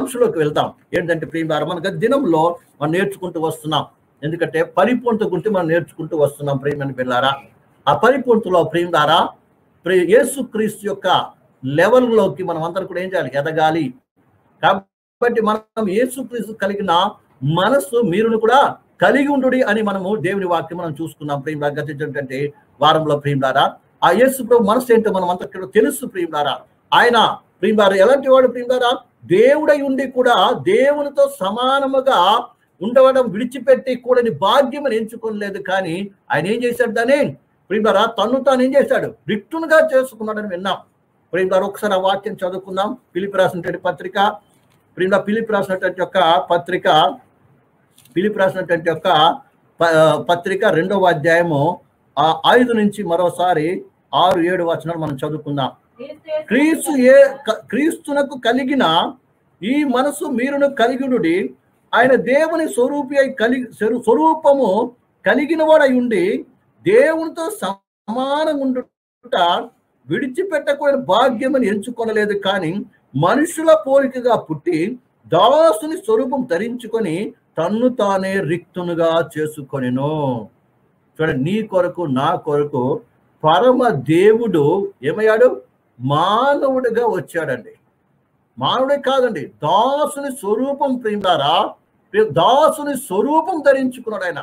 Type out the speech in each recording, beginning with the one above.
అంశంలోకి వెళ్తాం ఏంటంటే ప్రియులారా మన గత దినంలో మనం నేర్చుకుంటూ వస్తున్నాం ఎందుకంటే పరిపూర్ణత గురించి మనం నేర్చుకుంటూ వస్తున్నాం ప్రియమని పిల్లారా ఆ పరిపూర్ణతలో ప్రియులారా ప్రియ యేసు క్రీస్తు యొక్క లెవెల్లోకి మనం అందరం కూడా ఏం చేయాలి ఎదగాలి కాబట్టి మనం యేసుక్రీస్తు కలిగిన మనస్సు మీరును కూడా కలిగి ఉండు అని మనము దేవుని వాక్యం మనం చూసుకున్నాం ప్రియులారా గతించే వారంలో ప్రియులారా ఆ యేసు ప్రభు మనసు ఏంటో మనం అంతా కూడా తెలుసు ప్రియులారా ఆయన ప్రియులారా ఎలాంటి వాడు ప్రియులారా దేవుడై ఉండి కూడా దేవునితో సమానముగా ఉండవడం విడిచిపెట్టి కూడని భాగ్యం అని ఎంచుకోలేదు కానీ ఆయన ఏం చేశాడు దాన్ని ప్రియులారా తను తాను ఏం చేశాడు రిక్టునుగా చేసుకున్నాడని విన్నాం ప్రియులారా ఒకసారి ఆ వాక్యం చదువుకుందాం పిలిపి రాసినటువంటి పత్రిక ప్రియుల పిలిపి రాసినటువంటి యొక్క పత్రిక పిలిపి రాసినటువంటి యొక్క ప- పత్రిక రెండవ అధ్యాయము ఆ ఐదు నుంచి మరోసారి ఆరు ఏడు వచనాలు మనం చదువుకుందాం క్రీస్తు ఏ క- క్రీస్తునకు కలిగిన ఈ మనసు మీరును కలిగినుడి ఆయన దేవుని స్వరూపి అయి కలిగి స్వరూ- స్వరూపము కలిగిన వాడై ఉండి దేవునితో సమానంగా ఉండుట విడిచిపెట్టకూడని భాగ్యమని ఎంచుకొనలేదు కానీ మనుషుల పోలికగా పుట్టి దాసుని స్వరూపం ధరించుకొని తన్ను తానే రిక్తునుగా చేసుకొనిను చూడండి నీ కొరకు నా కొరకు పరమ దేవుడు ఏమయ్యాడు మానవుడిగా వచ్చాడండి మానవుడే కాదండి దాసుని స్వరూపం ప్రియులారా దాసుని స్వరూపం ధరించుకున్నాడు ఆయన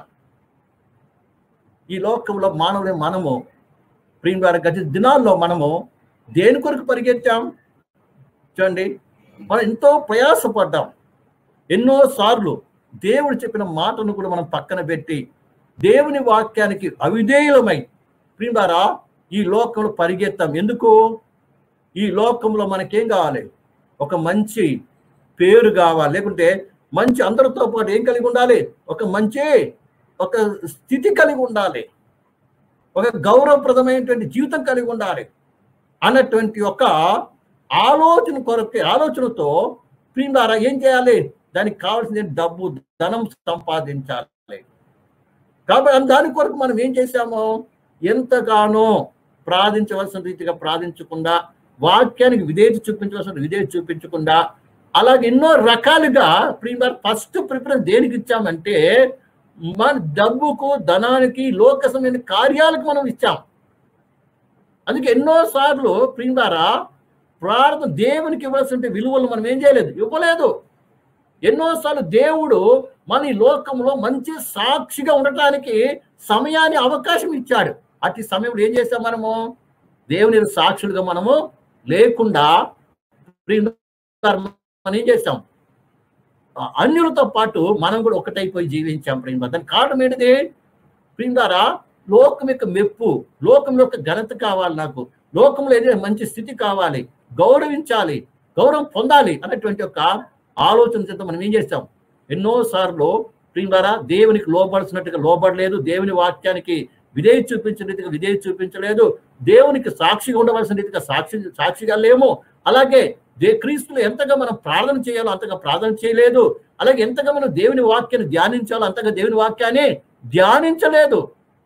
ఈ లోకంలో మానవుడే మనము ప్రియులారా గత దినాల్లో మనము దేని కొరకు పరిగెత్తాం చూడండి మనం ఎంతో ప్రయాసపడ్డాం ఎన్నో సార్లు దేవుడు చెప్పిన మాటను కూడా మనం పక్కన పెట్టి దేవుని వాక్యానికి అవిధేయులమై ప్రియులారా ఈ లోకంలో పరిగెత్తాం ఎందుకు ఈ లోకంలో మనకేం కావాలి ఒక మంచి పేరు కావాలి లేకుంటే మంచి అందరితో పాటు ఏం కలిగి ఉండాలి ఒక మంచి ఒక స్థితి కలిగి ఉండాలి ఒక గౌరవప్రదమైనటువంటి జీవితం కలిగి ఉండాలి అన్నటువంటి ఒక ఆలోచన కొరకు ఆలోచనతో ప్రియులారా ఏం చేయాలి దానికి కావాల్సింది డబ్బు ధనం సంపాదించాలి కాబట్టి దాని కొరకు మనం ఏం చేశాము ఎంతగానో ప్రార్థించవలసిన రీతిగా ప్రార్థించకుండా వాక్యానికి విధేయత చూపించవలసిన విధేయత చూపించకుండా అలాగే ఎన్నో రకాలుగా ప్రియులారా ఫస్ట్ ప్రిఫరెన్స్ దేనికి ఇచ్చామంటే మన డబ్బుకు ధనానికి లోకసమైన కార్యాలకు మనం ఇచ్చాం అందుకే ఎన్నో సార్లు ప్రియులారా ప్రార్థన దేవునికి ఇవ్వాల్సిన విలువలు మనం ఏం చేయలేదు ఇవ్వలేదు ఎన్నోసార్లు దేవుడు మన ఈ లోకంలో మంచి సాక్షిగా ఉండటానికి సమయాన్ని అవకాశం ఇచ్చాడు అట్టి సమయంలో ఏం చేస్తాం మనము దేవుని సాక్షులుగా మనము లేకుండా ప్రియులారా, మనం ఏం చేస్తాం ఆ అన్యులతో పాటు మనం కూడా ఒకటైపోయి జీవించాం ప్రేమ దాని కారణం ఏంటిది ప్రియులారా లోకం యొక్క మెప్పు లోకం యొక్క ఘనత కావాలి నాకు లోకంలో ఏదైనా మంచి స్థితి కావాలి గౌరవించాలి గౌరవం పొందాలి అన్నటువంటి ఒక ఆలోచన చేత మనం ఏం చేస్తాం ఎన్నో సార్లు ప్రియులారా దేవునికి లోబడాల్సినట్టుగా లోబడలేదు దేవుని వాక్యానికి విధేయ చూపించిన రీతిగా విధేయ చూపించలేదు దేవునికి సాక్షిగా ఉండవలసిన రీతిగా సాక్షి సాక్షిగా లేము అలాగే దే క్రీస్తులు ఎంతగా మనం ప్రార్థన చేయాలో అంతగా ప్రార్థన చేయలేదు అలాగే ఎంతగా మనం దేవుని వాక్యాన్ని ధ్యానించాలో అంతగా దేవుని వాక్యాన్ని ధ్యానించలేదు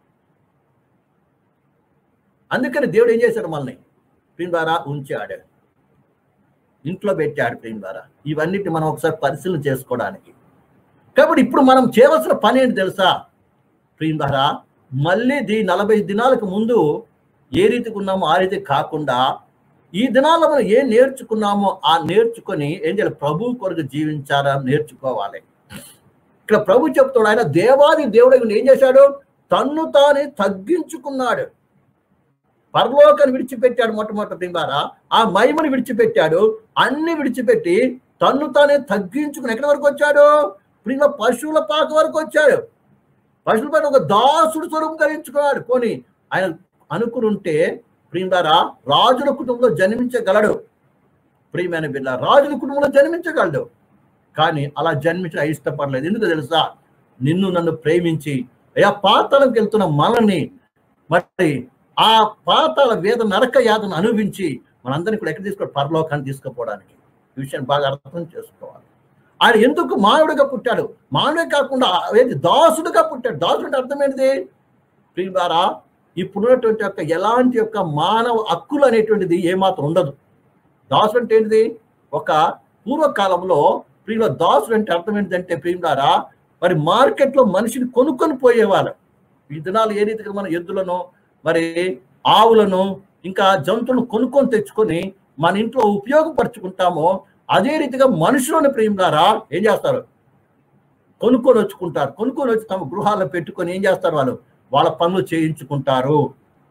అందుకని దేవుడు ఏం చేశాడు మనల్ని ప్రియం ద్వారా ఉంచాడు ఇంట్లో పెట్టాడు ప్రియం ద్వారా ఇవన్నిటి మనం ఒకసారి పరిశీలన చేసుకోవడానికి కాబట్టి ఇప్పుడు మనం చేయవలసిన పని ఏంటి తెలుసా ప్రియం ద్వారా మళ్ళీ దీ నలభై దినాలకు ముందు ఏ రీతికి ఉన్నామో ఆ రీతి కాకుండా ఈ దినాల్లో మనం ఏం నేర్చుకున్నామో ఆ నేర్చుకొని ఏం చేయాలి ప్రభు కొరకు జీవించాలా నేర్చుకోవాలి ఇక్కడ ప్రభు చెప్తాడు ఆయన దేవాది దేవుడు ఏం చేశాడు తన్ను తానే తగ్గించుకున్నాడు పరలోకాన్ని విడిచిపెట్టాడు మొట్టమొదటి ద్వారా ఆ మహిమని విడిచిపెట్టాడు అన్ని విడిచిపెట్టి తన్ను తానే తగ్గించుకుని ఎక్కడి వరకు వచ్చాడు ప్రియ పశువుల పాక వరకు వచ్చాడు పశువుల పాక ఒక దాసుడు స్వరూపం ధరించుకున్నాడు పోనీ ఆయన అనుకునుంటే ప్రియులారా రాజుల కుటుంబంలో జన్మించగలడు ప్రియమైన బిడ్డ రాజుల కుటుంబంలో జన్మించగలడు కానీ అలా జన్మించడం ఇష్టపడలేదు ఎందుకు తెలుసా నిన్ను నన్ను ప్రేమించి అయ్యా పాతాలకు వెళ్తున్న మనల్ని మరి ఆ పాతాల వేద నరక యాతను అనుభవించి మనందరినీ కూడా ఎక్కడ తీసుకోవాలి పరలోకాన్ని తీసుకుపోవడానికి ఈ విషయాన్ని బాగా అర్థం చేసుకోవాలి ఆయన ఎందుకు మానవుడిగా పుట్టాడు మానవుడే కాకుండా ఏది దాసుడుగా పుట్టాడు దాసుడు అంటే అర్థం ఏంటిది ప్రియులారా ఇప్పుడున్నటువంటి యొక్క ఎలాంటి యొక్క మానవ హక్కులు అనేటువంటిది ఏమాత్రం ఉండదు దాసుడు అంటే ఏంటిది ఒక పూర్వకాలంలో ప్రియుల దాసుడు అంటే అర్థం ఏంటంటే ప్రియులారా మరి మార్కెట్లో మనిషిని కొనుక్కొని పోయేవాళ్ళు ఈ దినాలు ఏ రీతిగా మన ఎద్దులను మరి ఆవులను ఇంకా జంతువులను కొనుక్కొని తెచ్చుకొని మన ఇంట్లో ఉపయోగపరుచుకుంటామో అదే రీతిగా మనుషులను ప్రియులారా ఏం చేస్తారు కొనుక్కొని వచ్చుకుంటారు కొనుక్కొని వచ్చి తమ గృహాల్లో పెట్టుకొని ఏం చేస్తారు వాళ్ళు వాళ్ళ పనులు చేయించుకుంటారు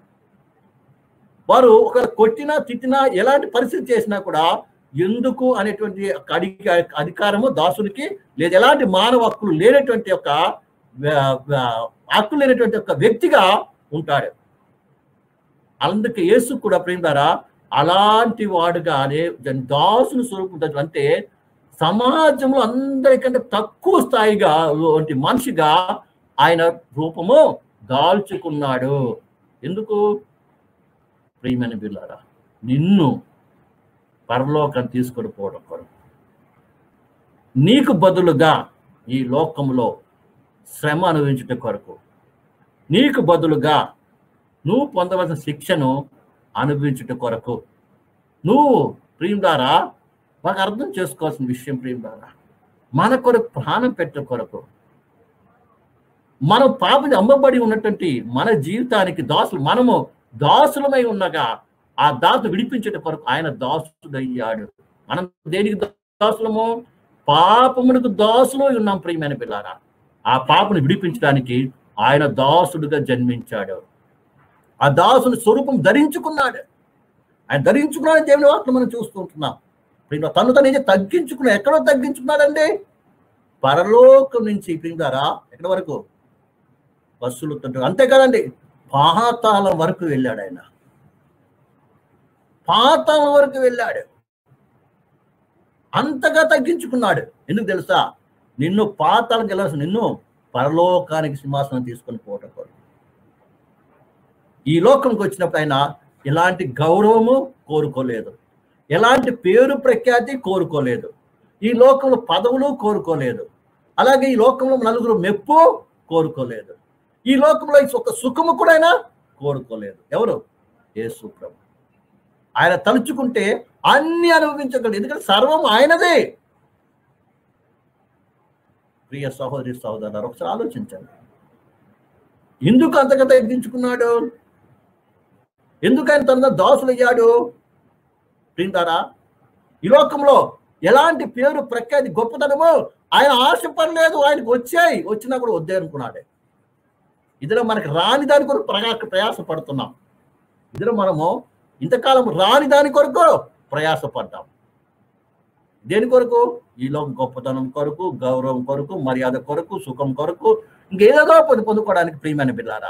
వారు ఒక కొట్టినా తిట్టినా ఎలాంటి పరిస్థితి చేసినా కూడా ఎందుకు అనేటువంటి ఒక అధిక అధికారము దాసునికి లేదా ఎలాంటి మానవ హక్కులు లేనటువంటి ఒక హక్కులు లేనటువంటి ఒక వ్యక్తిగా ఉంటాడు అందుకే యేసు కూడా ప్రేమ ద్వారా అలాంటి వాడుగానే దాసుని స్వరూపం అంటే సమాజంలో అందరికంటే తక్కువ స్థాయిగా వంటి మనిషిగా ఆయన రూపము దాల్చుకున్నాడు ఎందుకు ప్రియమైన బిల్లారా నిన్ను పరలోకం తీసుకొని పోవడం కొరకు నీకు బదులుగా ఈ లోకంలో శ్రమ అనుభవించుట కొరకు నీకు బదులుగా నువ్వు పొందవలసిన శిక్షను అనుభవించుట కొరకు నువ్వు ప్రియం ద్వారా మాకు అర్థం చేసుకోవాల్సిన విషయం ప్రియం ద్వారా మన కొరకు ప్రాణం పెట్టే కొరకు మనం పాపని అమ్మబడి ఉన్నటువంటి మన జీవితానికి దాసులు మనము దాసులమై ఉండగా ఆ దాసు విడిపించట కొరకు ఆయన దాసుడయ్యాడు మనం దేనికి దాసులము పాపమునకు దాసులో ఉన్నాం ప్రియమైన పిల్లారా ఆ పాపను విడిపించడానికి ఆయన దాసుడుగా జన్మించాడు ఆ దాసుని స్వరూపం ధరించుకున్నాడు ఆయన ధరించుకున్నాడు దేవుని వాక్యం మనం చూస్తూ ఉంటున్నాం ప్రియుల తను తను ఏం తగ్గించుకున్నాడు ఎక్కడో తగ్గించుకున్నాడండి పరలోకం నుంచి ప్రియులారా ఎక్కడి వరకు బస్సులు అంతే కదండి పాతాళం వరకు వెళ్ళాడు ఆయన పాతాళం వరకు వెళ్ళాడు అంతగా తగ్గించుకున్నాడు ఎందుకు తెలుసా నిన్ను పాతాళం వెళ్ళాల్సిన నిన్ను పరలోకానికి సింహాసనం తీసుకొని పోవటం కొరకు ఈ లోకంకి వచ్చినప్పుడు ఆయన ఎలాంటి గౌరవము కోరుకోలేదు ఎలాంటి పేరు ప్రఖ్యాతి కోరుకోలేదు ఈ లోకంలో పదవులు కోరుకోలేదు అలాగే ఈ లోకంలో నలుగురు మెప్పు కోరుకోలేదు ఈ లోకంలో ఒక సుఖము కూడా ఆయన కోరుకోలేదు ఎవరు యేసు ప్రభు ఆయన తలుచుకుంటే అన్ని అనుభవించగలడు ఎందుకంటే సర్వం ఆయనదే ప్రియ సహోదరి సహోదరు ఒకసారి ఆలోచించండి ఎందుకు అంతగా తగ్గించుకున్నాడు ఎందుకు ఆయన తన దాసులు అయ్యాడు ప్రింటారా ఈ లోకంలో ఎలాంటి పేరు ప్రఖ్యాతి గొప్పతనమో ఆయన ఆశపడలేదు ఆయనకు వచ్చాయి వచ్చినా కూడా వద్దే అనుకున్నాడే ఇదిలో మనకి రాని దాని కొరకు ప్రయా ప్రయాస పడుతున్నాం ఇదిలో మనము ఇంతకాలం రాని దాని కొరకు ప్రయాసపడ్డాం దేని కొరకు ఈలో గొప్పతనం కొరకు గౌరవం కొరకు మర్యాద కొరకు సుఖం కొరకు ఇంకేదో పొందు పొందుకోవడానికి ప్రియమైన పిల్లారా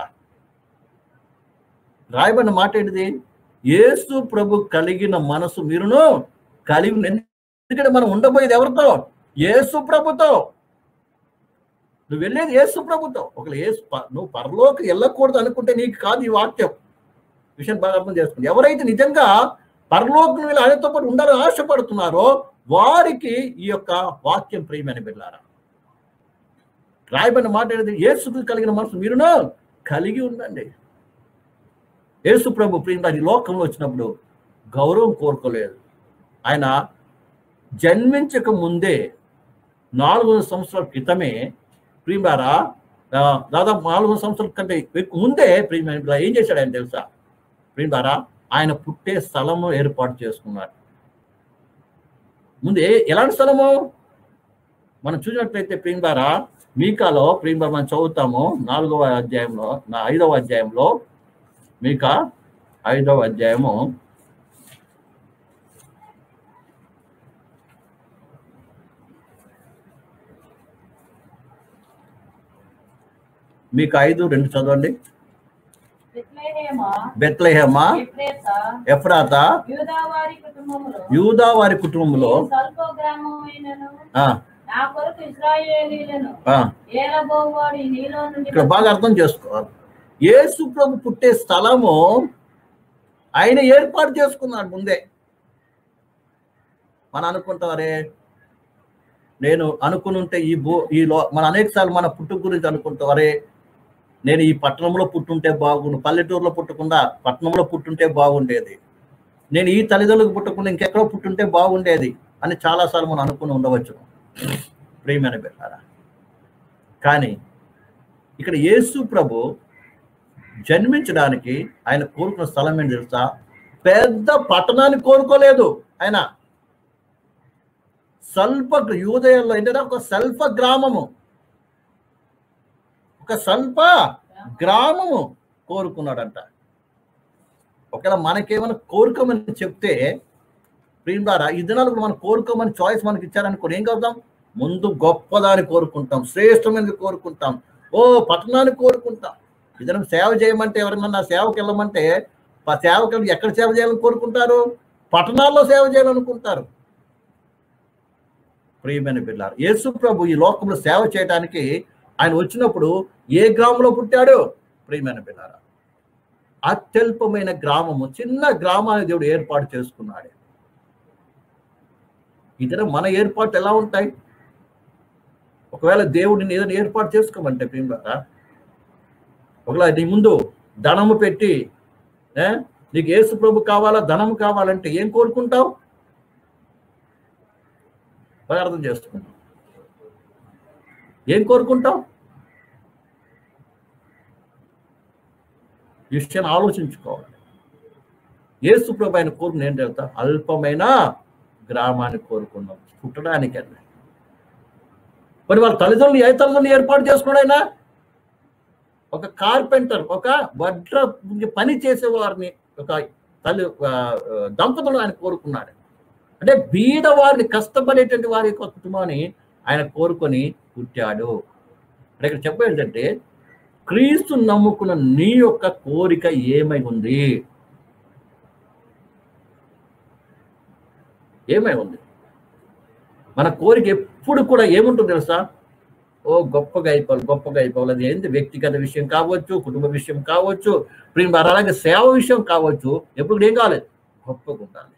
రాయబడిన మాట ఏంటిది ఏసు ప్రభు కలిగిన మనసు మీరును కలిగి ఎందుకంటే మనం ఉండబోయేది ఎవరితో ఏసు ప్రభుతో నువ్వు వెళ్ళేది ఏసు ప్రభుతో ఒకవేళ ఏసు నువ్వు పరలోకి వెళ్ళకూడదు అనుకుంటే నీకు కాదు ఈ వాక్యం విషయం బాగా అర్థం చేసుకుంది ఎవరైతే నిజంగా పరలోకం వెళ్ళి ఆయనతో పాటు ఉండాలని ఆశపడుతున్నారో వారికి ఈ యొక్క వాక్యం ప్రియమైన బిడ్డారా రాయబడిన మాట ఏంటి ఏసుకు కలిగిన మనసు మీరును కలిగి ఉండండి యేసు ప్రభు ప్రియుల ఈ లోకంలో వచ్చినప్పుడు గౌరవం కోరుకోలేదు ఆయన జన్మించక ముందే నాలుగు వందల సంవత్సరాల క్రితమే ప్రియులారా దాదాపు నాలుగు వందల సంవత్సరాల కంటే ఎక్కువ ముందే ప్రియమైన ఏం చేశాడు ఆయన తెలుసా ప్రియులారా ఆయన పుట్టే స్థలము ఏర్పాటు చేసుకున్నారు ముందే ఎలాంటి స్థలము మనం చూసినట్లయితే ప్రియులారా మీకాలో ప్రియుల మనం చదువుతాము నాలుగవ అధ్యాయంలో నా ఐదవ అధ్యాయంలో మీక ఐదవ అధ్యాయము మీకు ఐదు రెండు చదవండి బెత్లహేమ ఎఫ్రాత యూదా వారి కుటుంబంలో ఇక్కడ బాగా అర్థం చేసుకోవాలి యేసు ప్రభు పుట్టే స్థలము ఆయన ఏర్పాటు చేసుకున్నాడు ముందే మనం అనుకుంటారే నేను అనుకుని ఉంటే ఈ భూ ఈ లో మన అనేక సార్లు మన పుట్టుక గురించి అనుకుంటారే నేను ఈ పట్టణంలో పుట్టుంటే బాగుండు పల్లెటూరులో పుట్టకుండా పట్టణంలో పుట్టుంటే బాగుండేది నేను ఈ తల్లిదండ్రులకు పుట్టకుండా ఇంకెక్కడో పుట్టుంటే బాగుండేది అని చాలాసార్లు మనం అనుకుని ఉండవచ్చు ప్రియమైన బిడ్డారా కానీ ఇక్కడ యేసు ప్రభు జన్మించడానికి ఆయన కోరుకున్న స్థలం ఏంటి తెలుసా పెద్ద పట్టణాన్ని కోరుకోలేదు ఆయన స్వల్ప యూదయంలో ఏంటంటే ఒక స్వల్ప గ్రామము ఒక స్వల్ప గ్రామము కోరుకున్నాడంట ఒకవేళ మనకేమైనా కోరుకోమని చెప్తే ప్రియం ద్వారా ఈ దినాలు కూడా మనం కోరుకోమని చాయిస్ మనకి ఇచ్చారనుకో ఏం కలుద్దాం ముందు గొప్పదాన్ని కోరుకుంటాం శ్రేష్టమైనది కోరుకుంటాం ఓ పట్టణాన్ని కోరుకుంటాం ఇదనం సేవ చేయమంటే ఎవరైనా నా సేవకి వెళ్ళమంటే ఆ సేవకి వెళ్ళి ఎక్కడ సేవ చేయాలని కోరుకుంటారు పట్టణాల్లో సేవ చేయాలనుకుంటారు ప్రియమైన బిడ్డారు యేసు ప్రభు ఈ లోకంలో సేవ చేయడానికి ఆయన వచ్చినప్పుడు ఏ గ్రామంలో పుట్టాడు ప్రియమైన బిడ్డారా అత్యల్పమైన గ్రామము చిన్న గ్రామాన్ని దేవుడు ఏర్పాటు చేసుకున్నాడు ఇతర మన ఏర్పాటు ఎలా ఉంటాయి ఒకవేళ దేవుడిని ఏదైనా ఏర్పాటు చేసుకోమంటే ప్రియమైన ఒకవేళ నీ ముందు ధనము పెట్టి ఏ, నీకు యేసు ప్రభు కావాలా ధనము కావాలంటే ఏం కోరుకుంటావు బాగా అర్థం చేసుకుంటాం ఏం కోరుకుంటావు ఈ విషయాన్ని ఆలోచించుకోవాలి యేసు ప్రభు ఆయన కోరుకుని ఏం చెప్తా అల్పమైన గ్రామాన్ని కోరుకున్నాం పుట్టడానికి అన్న మరి వాళ్ళ తల్లిదండ్రులు ఏ తల్లిదండ్రులు ఏర్పాటు చేసుకున్నాడు ఆయన ఒక కార్పెంటర్ ఒక వడ్ర పని చేసే వారిని ఒక తల్లి ఆ, ఆ, దంపతులు ఆయన కోరుకున్నాడు అంటే బీద వారిని కష్టపడేటువంటి వారి యొక్క కుటుంబాన్ని ఆయన కోరుకొని పుట్టాడు అంటే ఇక్కడ చెప్పేది ఏంటంటే క్రీస్తు నమ్ముకున్న నీ యొక్క కోరిక ఏమై ఉంది ఏమై ఉంది మన కోరిక ఎప్పుడు కూడా ఏముంటుంది తెలుసా ఓ గొప్పగా అయిపోవాలి గొప్పగా అయిపోవాలి అది ఏంటి వ్యక్తిగత విషయం కావచ్చు కుటుంబ విషయం కావచ్చు ప్రేమ అలాగే సేవ విషయం కావచ్చు ఎప్పుడు ఏం కావాలి గొప్పగా ఉండాలి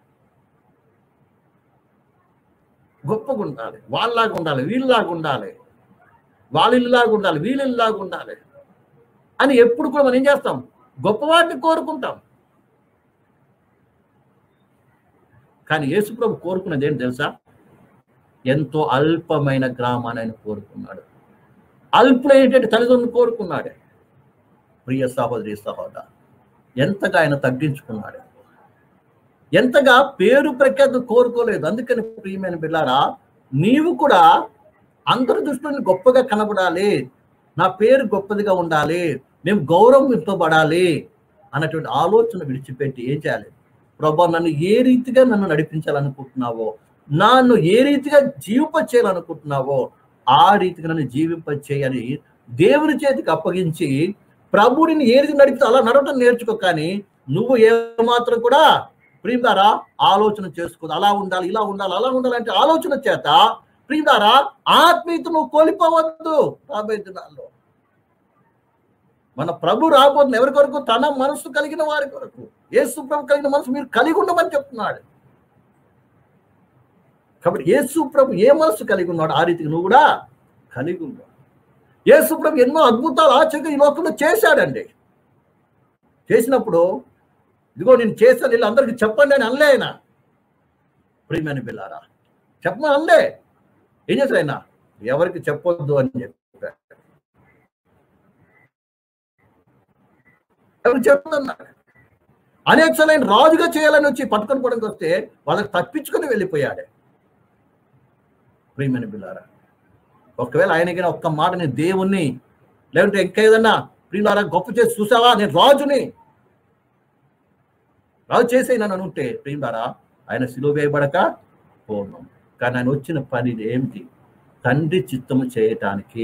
గొప్పగా ఉండాలి వాళ్ళలాగా ఉండాలి వీళ్ళలాగా ఉండాలి వాళ్ళ ఇల్లులాగా ఉండాలి వీళ్ళ ఇల్లులాగా ఉండాలి అని ఎప్పుడు కూడా మనం ఏం చేస్తాం గొప్పవాటిని కోరుకుంటాం కానీ యేసుప్రభు కోరుకున్నది ఏంటి తెలుసా ఎంతో అల్పమైన గ్రామాన్ని ఆయన కోరుకున్నాడు అల్పులైనటువంటి తల్లిదండ్రులు కోరుకున్నాడు ప్రియ సహోదరి సహోదర ఎంతగా ఆయన తగ్గించుకున్నాడు ఎంతగా పేరు ప్రఖ్యాతి కోరుకోలేదు అందుకని ప్రియమైన బిళ్ళారా నీవు కూడా అందరి దృష్టిని గొప్పగా కనబడాలి నా పేరు గొప్పదిగా ఉండాలి మేము గౌరవింపబడాలి అన్నటువంటి ఆలోచన విడిచిపెట్టి ఏం చేయాలి ప్రభా నన్ను ఏ రీతిగా నన్ను నడిపించాలనుకుంటున్నావో నన్ను ఏ రీతిగా జీవింప చేయాలనుకుంటున్నావో ఆ రీతిగా నన్ను జీవింప చేయని దేవుని చేతికి అప్పగించి ప్రభుడిని ఏ రీతి నడిపితే అలా నడవటం నేర్చుకో కానీ నువ్వు ఏమాత్రం కూడా ప్రియులారా ఆలోచన చేసుకోదు అలా ఉండాలి ఇలా ఉండాలి అలా ఉండాలి అంటే ఆలోచన చేత ప్రియులారా ఆత్మీయత నువ్వు కోల్పోవద్దు రాబోయే దినాల్లో మన ప్రభు రాబోతుంది ఎవరి కొరకు తన మనసు కలిగిన వారి కొరకు యేసు ప్రభు కలిగిన మనసు మీరు కలిగి ఉండమని చెప్తున్నాడు కాబట్టి యేసు ప్రభు ఏ మనసు కలిగి ఉన్నాడు ఆ రీతికి నువ్వు కూడా కలిగి ఉన్నావు యేసు ప్రభు ఎన్నో అద్భుతాలు ఆచరణ ఈ లోకంలో చేశాడండి చేసినప్పుడు ఇదిగో నేను చేశాను వీళ్ళు అందరికి చెప్పండి అని అనలే ఆయన ప్రియమైన బిల్లారా చెప్పమని అనలే ఏం చేశారు ఆయన ఎవరికి చెప్పొద్దు అని చెప్పాడు ఎవరికి చెప్పదన్నాడు అనేక సార్లు ఆయన రాజుగా చేయాలని వచ్చి పట్టుకొని పోవడానికి వస్తే వాళ్ళకి తప్పించుకొని వెళ్ళిపోయాడు ప్రియమైన బిల్లారా ఒకవేళ ఆయనకి ఒక్క మాట నేను దేవుణ్ణి లేదంటే ఇంకా ఏదన్నా ప్రియులారా గొప్ప చేసి చూసావా నేను రాజుని రాజు చేసే నన్ను ఉంటే ప్రియులారా ఆయన సిలువ వేయబడక పూర్ణం కానీ ఆయన వచ్చిన పని ఏమిటి తండ్రి చిత్తము చేయటానికి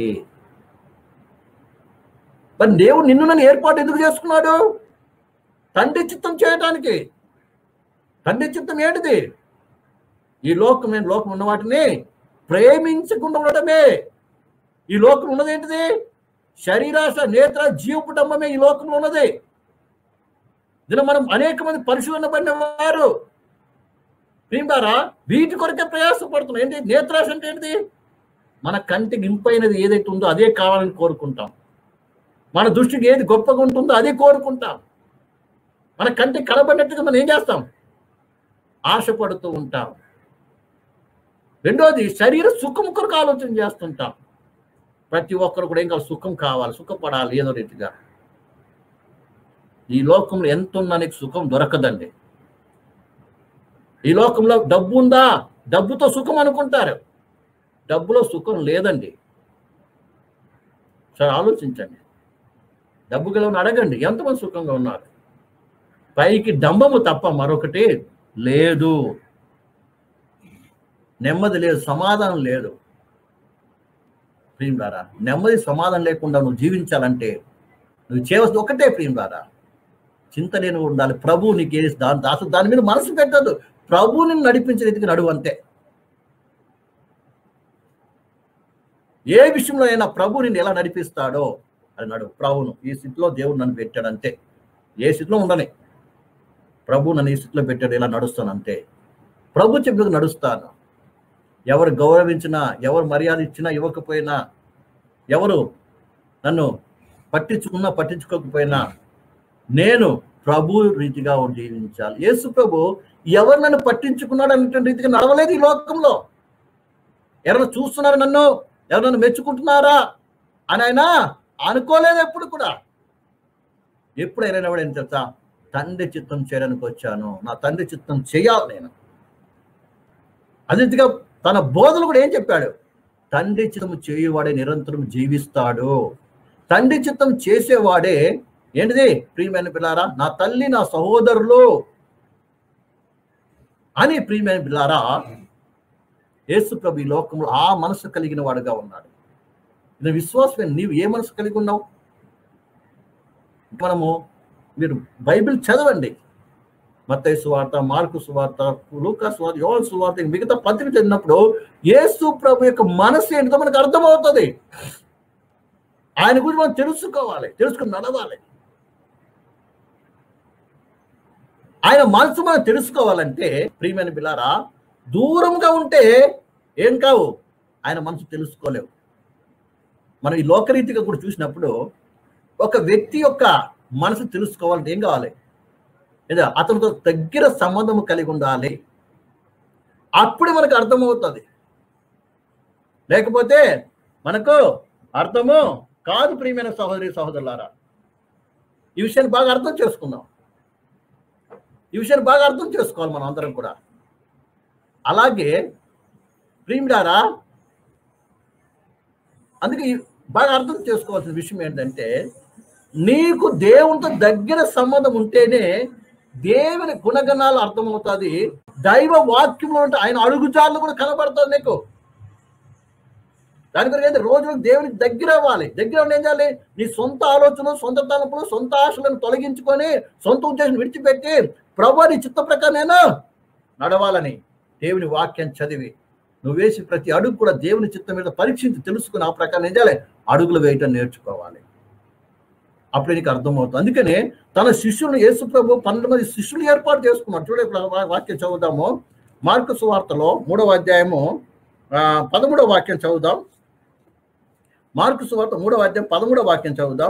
మరి దేవుడు నిన్ను నన్ను ఏర్పాటు ఎందుకు చేసుకున్నాడు తండ్రి చిత్తం చేయటానికి తండ్రి చిత్తం ఏంటిది ఈ లోకం నేను లోకం ఉన్న వాటిని ప్రేమించకుండా ఉండటమే ఈ లోకం ఉన్నది ఏంటిది శరీరాశ నేత్ర జీవపుటంబమే ఈ లోకంలో ఉన్నది దీని మనం అనేక మంది పరిశోధనబడిన వారు ప్రియులారా వీటి కొరకే ప్రయాసపడుతున్నాం ఏంటి నేత్రాశ అంటే ఏంటిది మన కంటికి ఇంపైనది ఏదైతే ఉందో అదే కావాలని కోరుకుంటాం మన దృష్టికి ఏది గొప్పగా ఉంటుందో అదే కోరుకుంటాం మన కంటికి కనబడినట్టుగా మనం ఏం చేస్తాం ఆశపడుతూ ఉంటాం రెండోది శరీర సుఖం కొరకు ఆలోచన చేస్తుంటాం ప్రతి ఒక్కరు కూడా ఇంకా సుఖం కావాలి సుఖపడాలి ఏదో రీతిగా ఈ లోకంలో ఎంత ఉన్నా నీకు సుఖం దొరకదండి ఈ లోకంలో డబ్బు ఉందా డబ్బుతో సుఖం అనుకుంటారు డబ్బులో సుఖం లేదండి సరే ఆలోచించండి డబ్బు గలవని అడగండి ఎంతమంది సుఖంగా ఉన్నారు పైకి డంబము తప్ప మరొకటి లేదు నెమ్మది లేదు సమాధానం లేదు ప్రియులారా నెమ్మది సమాధానం లేకుండా నువ్వు జీవించాలంటే నువ్వు చేయవలసింది ఒకటే ప్రియులారా చింత లేని ఉండాలి ప్రభు నీకు ఏది దాని దాసు దాని మీద మనసు పెట్టదు ప్రభు నిన్ను నడిపించే రీతికి నడువు అంతే ఏ విషయంలో అయినా ప్రభు నిన్ను ఎలా నడిపిస్తాడో అది నడువు ప్రభును ఈ స్థితిలో దేవుడు నన్ను పెట్టాడు అంతే ఏ స్థితిలో ఉండని ప్రభు నన్ను ఈ స్థితిలో పెట్టాడు ఇలా నడుస్తాను అంతే ప్రభు చెప్పిన నడుస్తాను ఎవరు గౌరవించినా ఎవరు మర్యాద ఇచ్చినా ఇవ్వకపోయినా ఎవరు నన్ను పట్టించుకున్నా పట్టించుకోకపోయినా నేను ప్రభు రీతిగా జీవించాలి యేసు ప్రభు ఎవరు నన్ను పట్టించుకున్నాడు అనేటువంటి రీతిగా నడవలేదు ఈ లోకంలో ఎవరైనా చూస్తున్నారు నన్ను ఎవరు నన్ను మెచ్చుకుంటున్నారా అని ఆయన అనుకోలేదు ఎప్పుడు కూడా ఎప్పుడైనా కూడా ఏం తెలుసా తండ్రి చిత్తం చేయడానికి వచ్చాను నా తండ్రి చిత్తం చేయాలి నేను అదిగా తన బోధలు కూడా ఏం చెప్పాడు తండ్రి చిత్తం చేయువాడే నిరంతరం జీవిస్తాడు తండ్రి చిత్తం చేసేవాడే ఏంటిది ప్రియమైన పిల్లారా నా తల్లి నా సహోదరులు అని ప్రియమైన పిల్లారా యేసు ప్రభు ఈ లోకంలో ఆ మనసు కలిగిన వాడుగా ఉన్నాడు ఇది విశ్వాసమే నీవు ఏ మనసు కలిగి ఉన్నావు మనము మీరు బైబిల్ చదవండి మత్తయి సువార్త మార్కు సువార్త లూకా సువార్త యోహన్ సువార్త మిగతా పత్రిక చదివినప్పుడు యేసు ప్రభు యొక్క మనసు ఏంటో మనకు అర్థమవుతుంది ఆయన గురించి మనం తెలుసుకోవాలి తెలుసుకుని నడవాలి ఆయన మనసు మనం తెలుసుకోవాలంటే ప్రియమైన బిలారా దూరంగా ఉంటే ఏం కావు ఆయన మనసు తెలుసుకోలేవు మనం ఈ లోకరీతిగా కూడా చూసినప్పుడు ఒక వ్యక్తి యొక్క మనసు తెలుసుకోవాలంటే ఏం కావాలి లేదా అతనితో దగ్గర సంబంధం కలిగి ఉండాలి అప్పుడే మనకు అర్థమవుతుంది లేకపోతే మనకు అర్థము కాదు ప్రియమైన సహోదరి సహోదరులారా ఈ విషయాన్ని బాగా అర్థం చేసుకుందాం ఈ విషయాన్ని బాగా అర్థం చేసుకోవాలి మనం అందరం కూడా అలాగే ప్రియుడారా అందుకే ఈ బాగా అర్థం చేసుకోవాల్సిన విషయం ఏంటంటే నీకు దేవునితో దగ్గర సంబంధం ఉంటేనే దేవుని గుణగణాలు అర్థమవుతుంది దైవ వాక్యంలో ఉంటే ఆయన అడుగుజాలు కూడా కనబడుతుంది నీకు దాని కొరకు ఏంటి రోజు దేవునికి దగ్గర అవ్వాలి దగ్గర ఉండి ఏం చేయాలి నీ సొంత ఆలోచనలు సొంత తలపులు సొంత ఆశలను తొలగించుకొని సొంత ఉద్దేశం విడిచిపెట్టి ప్రభు నీ చిత్త ప్రకారం నేను నడవాలని దేవుని వాక్యం చదివి నువ్వు వేసి ప్రతి అడుగు కూడా దేవుని చిత్తం మీద పరీక్షించి తెలుసుకుని ఆ ప్రకారం ఏం చేయాలి అడుగులు వేయటం నేర్చుకోవాలి అప్పుడే నీకు అర్థమవుతుంది అందుకనే తన శిష్యులను యేసు ప్రభు పన్నెండు మంది శిష్యులు ఏర్పాటు చేసుకున్నాడు చూడ ఇప్పుడు వా- వాక్యం చదువుదాము మార్కు సువార్తలో మూడవ అధ్యాయము ఆ, పదమూడవ వాక్యం చదువుదాం మార్కు సువార్త మూడవ అధ్యాయం పదమూడవ వాక్యం చదువుదాం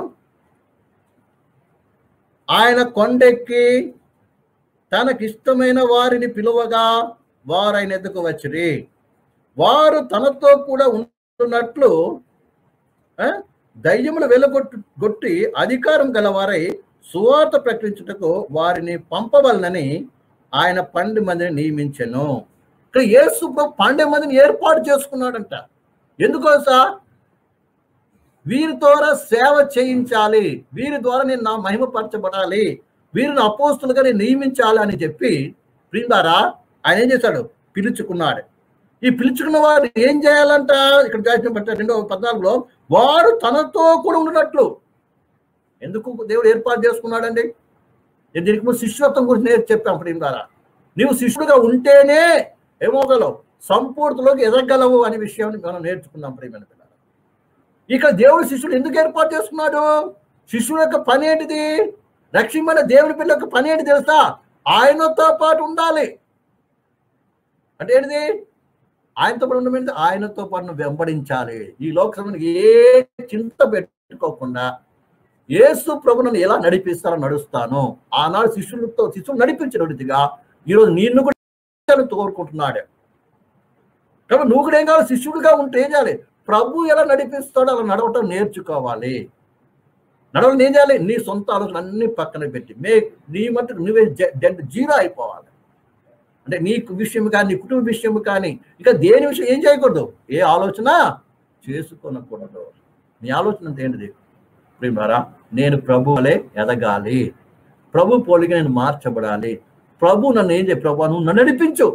ఆయన కొండెక్కి తనకిష్టమైన వారిని పిలువగా వారు ఆయన ఎద్దుకు వచ్చిరి వారు తనతో కూడా ఉంటున్నట్లు ఆ, దయ్యములు వెలగొట్టు గొట్టి అధికారం గలవారై సువార్త ప్రకటించుటకు వారిని పంపవలనని ఆయన పన్నెండు మందిని నియమించెను ఇక్కడ యేసు ప్రభు పన్నెండు మందిని ఏర్పాటు చేసుకున్నాడంట ఎందుకోసా వీరి ద్వారా సేవ చేయించాలి వీరి ద్వారా నేను నా మహిమపరచబడాలి వీరిని అపోస్తులుగా నేను నియమించాలి అని చెప్పి ప్రిందారా ఆయన ఏం చేశాడు పిలుచుకున్నాడు ఈ పిలుచుకున్న వారు ఏం చేయాలంట ఇక్కడ రాసిన బట్ట రెండో పద్నాలుగులో వారు తనతో కూడా ఉన్నట్లు ఎందుకు దేవుడు ఏర్పాటు చేసుకున్నాడండి నేను దీనికి ముందు శిష్యత్వం గురించి నేను చెప్పాం ప్రియం ద్వారా నీవు శిష్యుడుగా ఉంటేనే ఏమోగలవు సంపూర్తిలోకి ఎదగలవు అనే విషయాన్ని మనం నేర్చుకున్నాం ప్రియమైన పిల్లలు ఇక్కడ దేవుడు శిష్యుడు ఎందుకు ఏర్పాటు చేసుకున్నాడు శిష్యుడు యొక్క పని ఏంటిది రక్షించిన దేవుని పిల్ల యొక్క పని ఏంటి తెలుసా ఆయనతో పాటు ఉండాలి అంటే ఏంటిది ఆయనతో పాటు ఉండమంటే ఆయనతో పాటు నువ్వు వెంబడించాలి ఈ లోకసభకి ఏ చింత పెట్టుకోకుండా యేసు ప్రభులను ఎలా నడిపిస్తారో నడుస్తాను ఆనాడు శిష్యులతో శిష్యులు నడిపించిన రీతిగా ఈరోజు నిన్ను కూడా కోరుకుంటున్నాడు కాబట్టి నువ్వు కూడా ఏం కావాలి శిష్యుడిగా ఉంటే ఏం చేయాలి ప్రభు ఎలా నడిపిస్తాడో అలా నడవటం నేర్చుకోవాలి నడవడం ఏం చేయాలి నీ సొంత ఆలోచన అన్ని పక్కన పెట్టి మే నీ మట్టుకు నువ్వే డెడ్ జీరో అయిపోవాలి అంటే నీ విషయం కానీ నీ కుటుంబ విషయం కానీ ఇంకా దేని విషయం ఏం చేయకూడదు ఏ ఆలోచన చేసుకొనకూడదు నీ ఆలోచన అంటే ఏంటిది ప్రేమారా నేను ప్రభు వలె ఎదగాలి ప్రభు పోలిక నేను మార్చబడాలి ప్రభు నన్ను ఏం చేయ ప్రభు నువ్వు నన్ను నడిపించు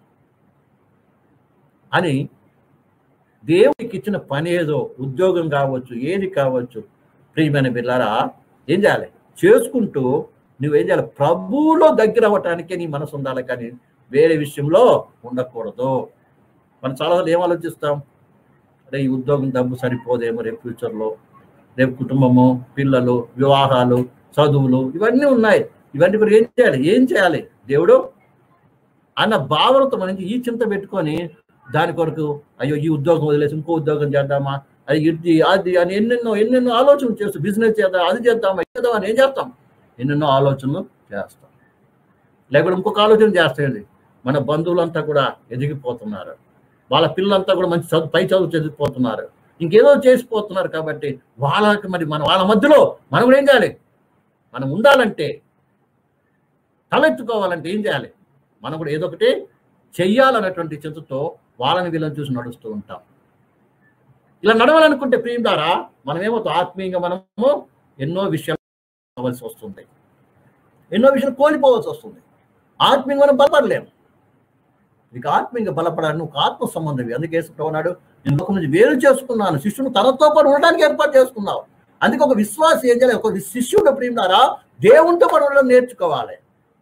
అని దేవునికి ఇచ్చిన పని ఏదో ఉద్యోగం కావచ్చు ఏది కావచ్చు ప్రియమైన బిల్లారా ఏం చేయాలి చేసుకుంటూ నువ్వేం చేయాలి ప్రభువులో దగ్గర అవ్వటానికే నీ మనసు ఉండాలి కానీ వేరే విషయంలో ఉండకూడదు మనం చాలాసార్లు ఏం ఆలోచిస్తాం అరే ఈ ఉద్యోగం డబ్బు సరిపోదేమో రేపు ఫ్యూచర్లో రేపు కుటుంబము పిల్లలు వివాహాలు చదువులు ఇవన్నీ ఉన్నాయి ఇవన్నీ కూడా ఏం చేయాలి ఏం చేయాలి దేవుడు అన్న భావనతో మనకి ఈ చింత పెట్టుకొని దాని కొరకు అయ్యో ఈ ఉద్యోగం వదిలేసి ఇంకో ఉద్యోగం చేద్దామా అది ఇది అది అని ఎన్నెన్నో ఎన్నెన్నో ఆలోచనలు చేస్తూ బిజినెస్ చేద్దాం అది చేద్దాం ఇది చేద్దాం అని ఏం చేస్తాం ఎన్నెన్నో ఆలోచనలు చేస్తాం లేకపోతే ఇంకొక ఆలోచన చేస్తాయండి మన బంధువులంతా కూడా ఎదిగిపోతున్నారు వాళ్ళ పిల్లలంతా కూడా మంచి చదువు పై చదువు చదివిపోతున్నారు ఇంకేదో చేసిపోతున్నారు కాబట్టి వాళ్ళకి మరి మన వాళ్ళ మధ్యలో మనం కూడా ఏం చేయాలి మనం ఉండాలంటే తలెత్తుకోవాలంటే ఏం చేయాలి మనం కూడా ఏదో ఒకటి చెయ్యాలన్నటువంటి చింతతో వాళ్ళని వీళ్ళని చూసి నడుస్తూ ఉంటాం ఇలా నడవాలనుకుంటే ప్రియం ద్వారా మనం ఏమవుతాం ఆత్మీయంగా మనము ఎన్నో విషయాలు కావాల్సి వస్తుంది ఎన్నో విషయాలు కోల్పోవాల్సి వస్తుంది ఆత్మీయంగా మనం బలపడలేము నీకు ఆత్మీయంగా బలపడాలి నువ్వు ఆత్మ సంబంధం అందుకే ఉన్నాడు నేను లోకం నుంచి వేరు చేసుకున్నాను శిష్యుని తనతో పాటు ఉండడానికి ఏర్పాటు చేసుకున్నావు అందుకే ఒక విశ్వాసం ఏం చేయాలి ఒక శిష్యుడు ప్రియం ద్వారా దేవునితో పాటు ఉండడం నేర్చుకోవాలి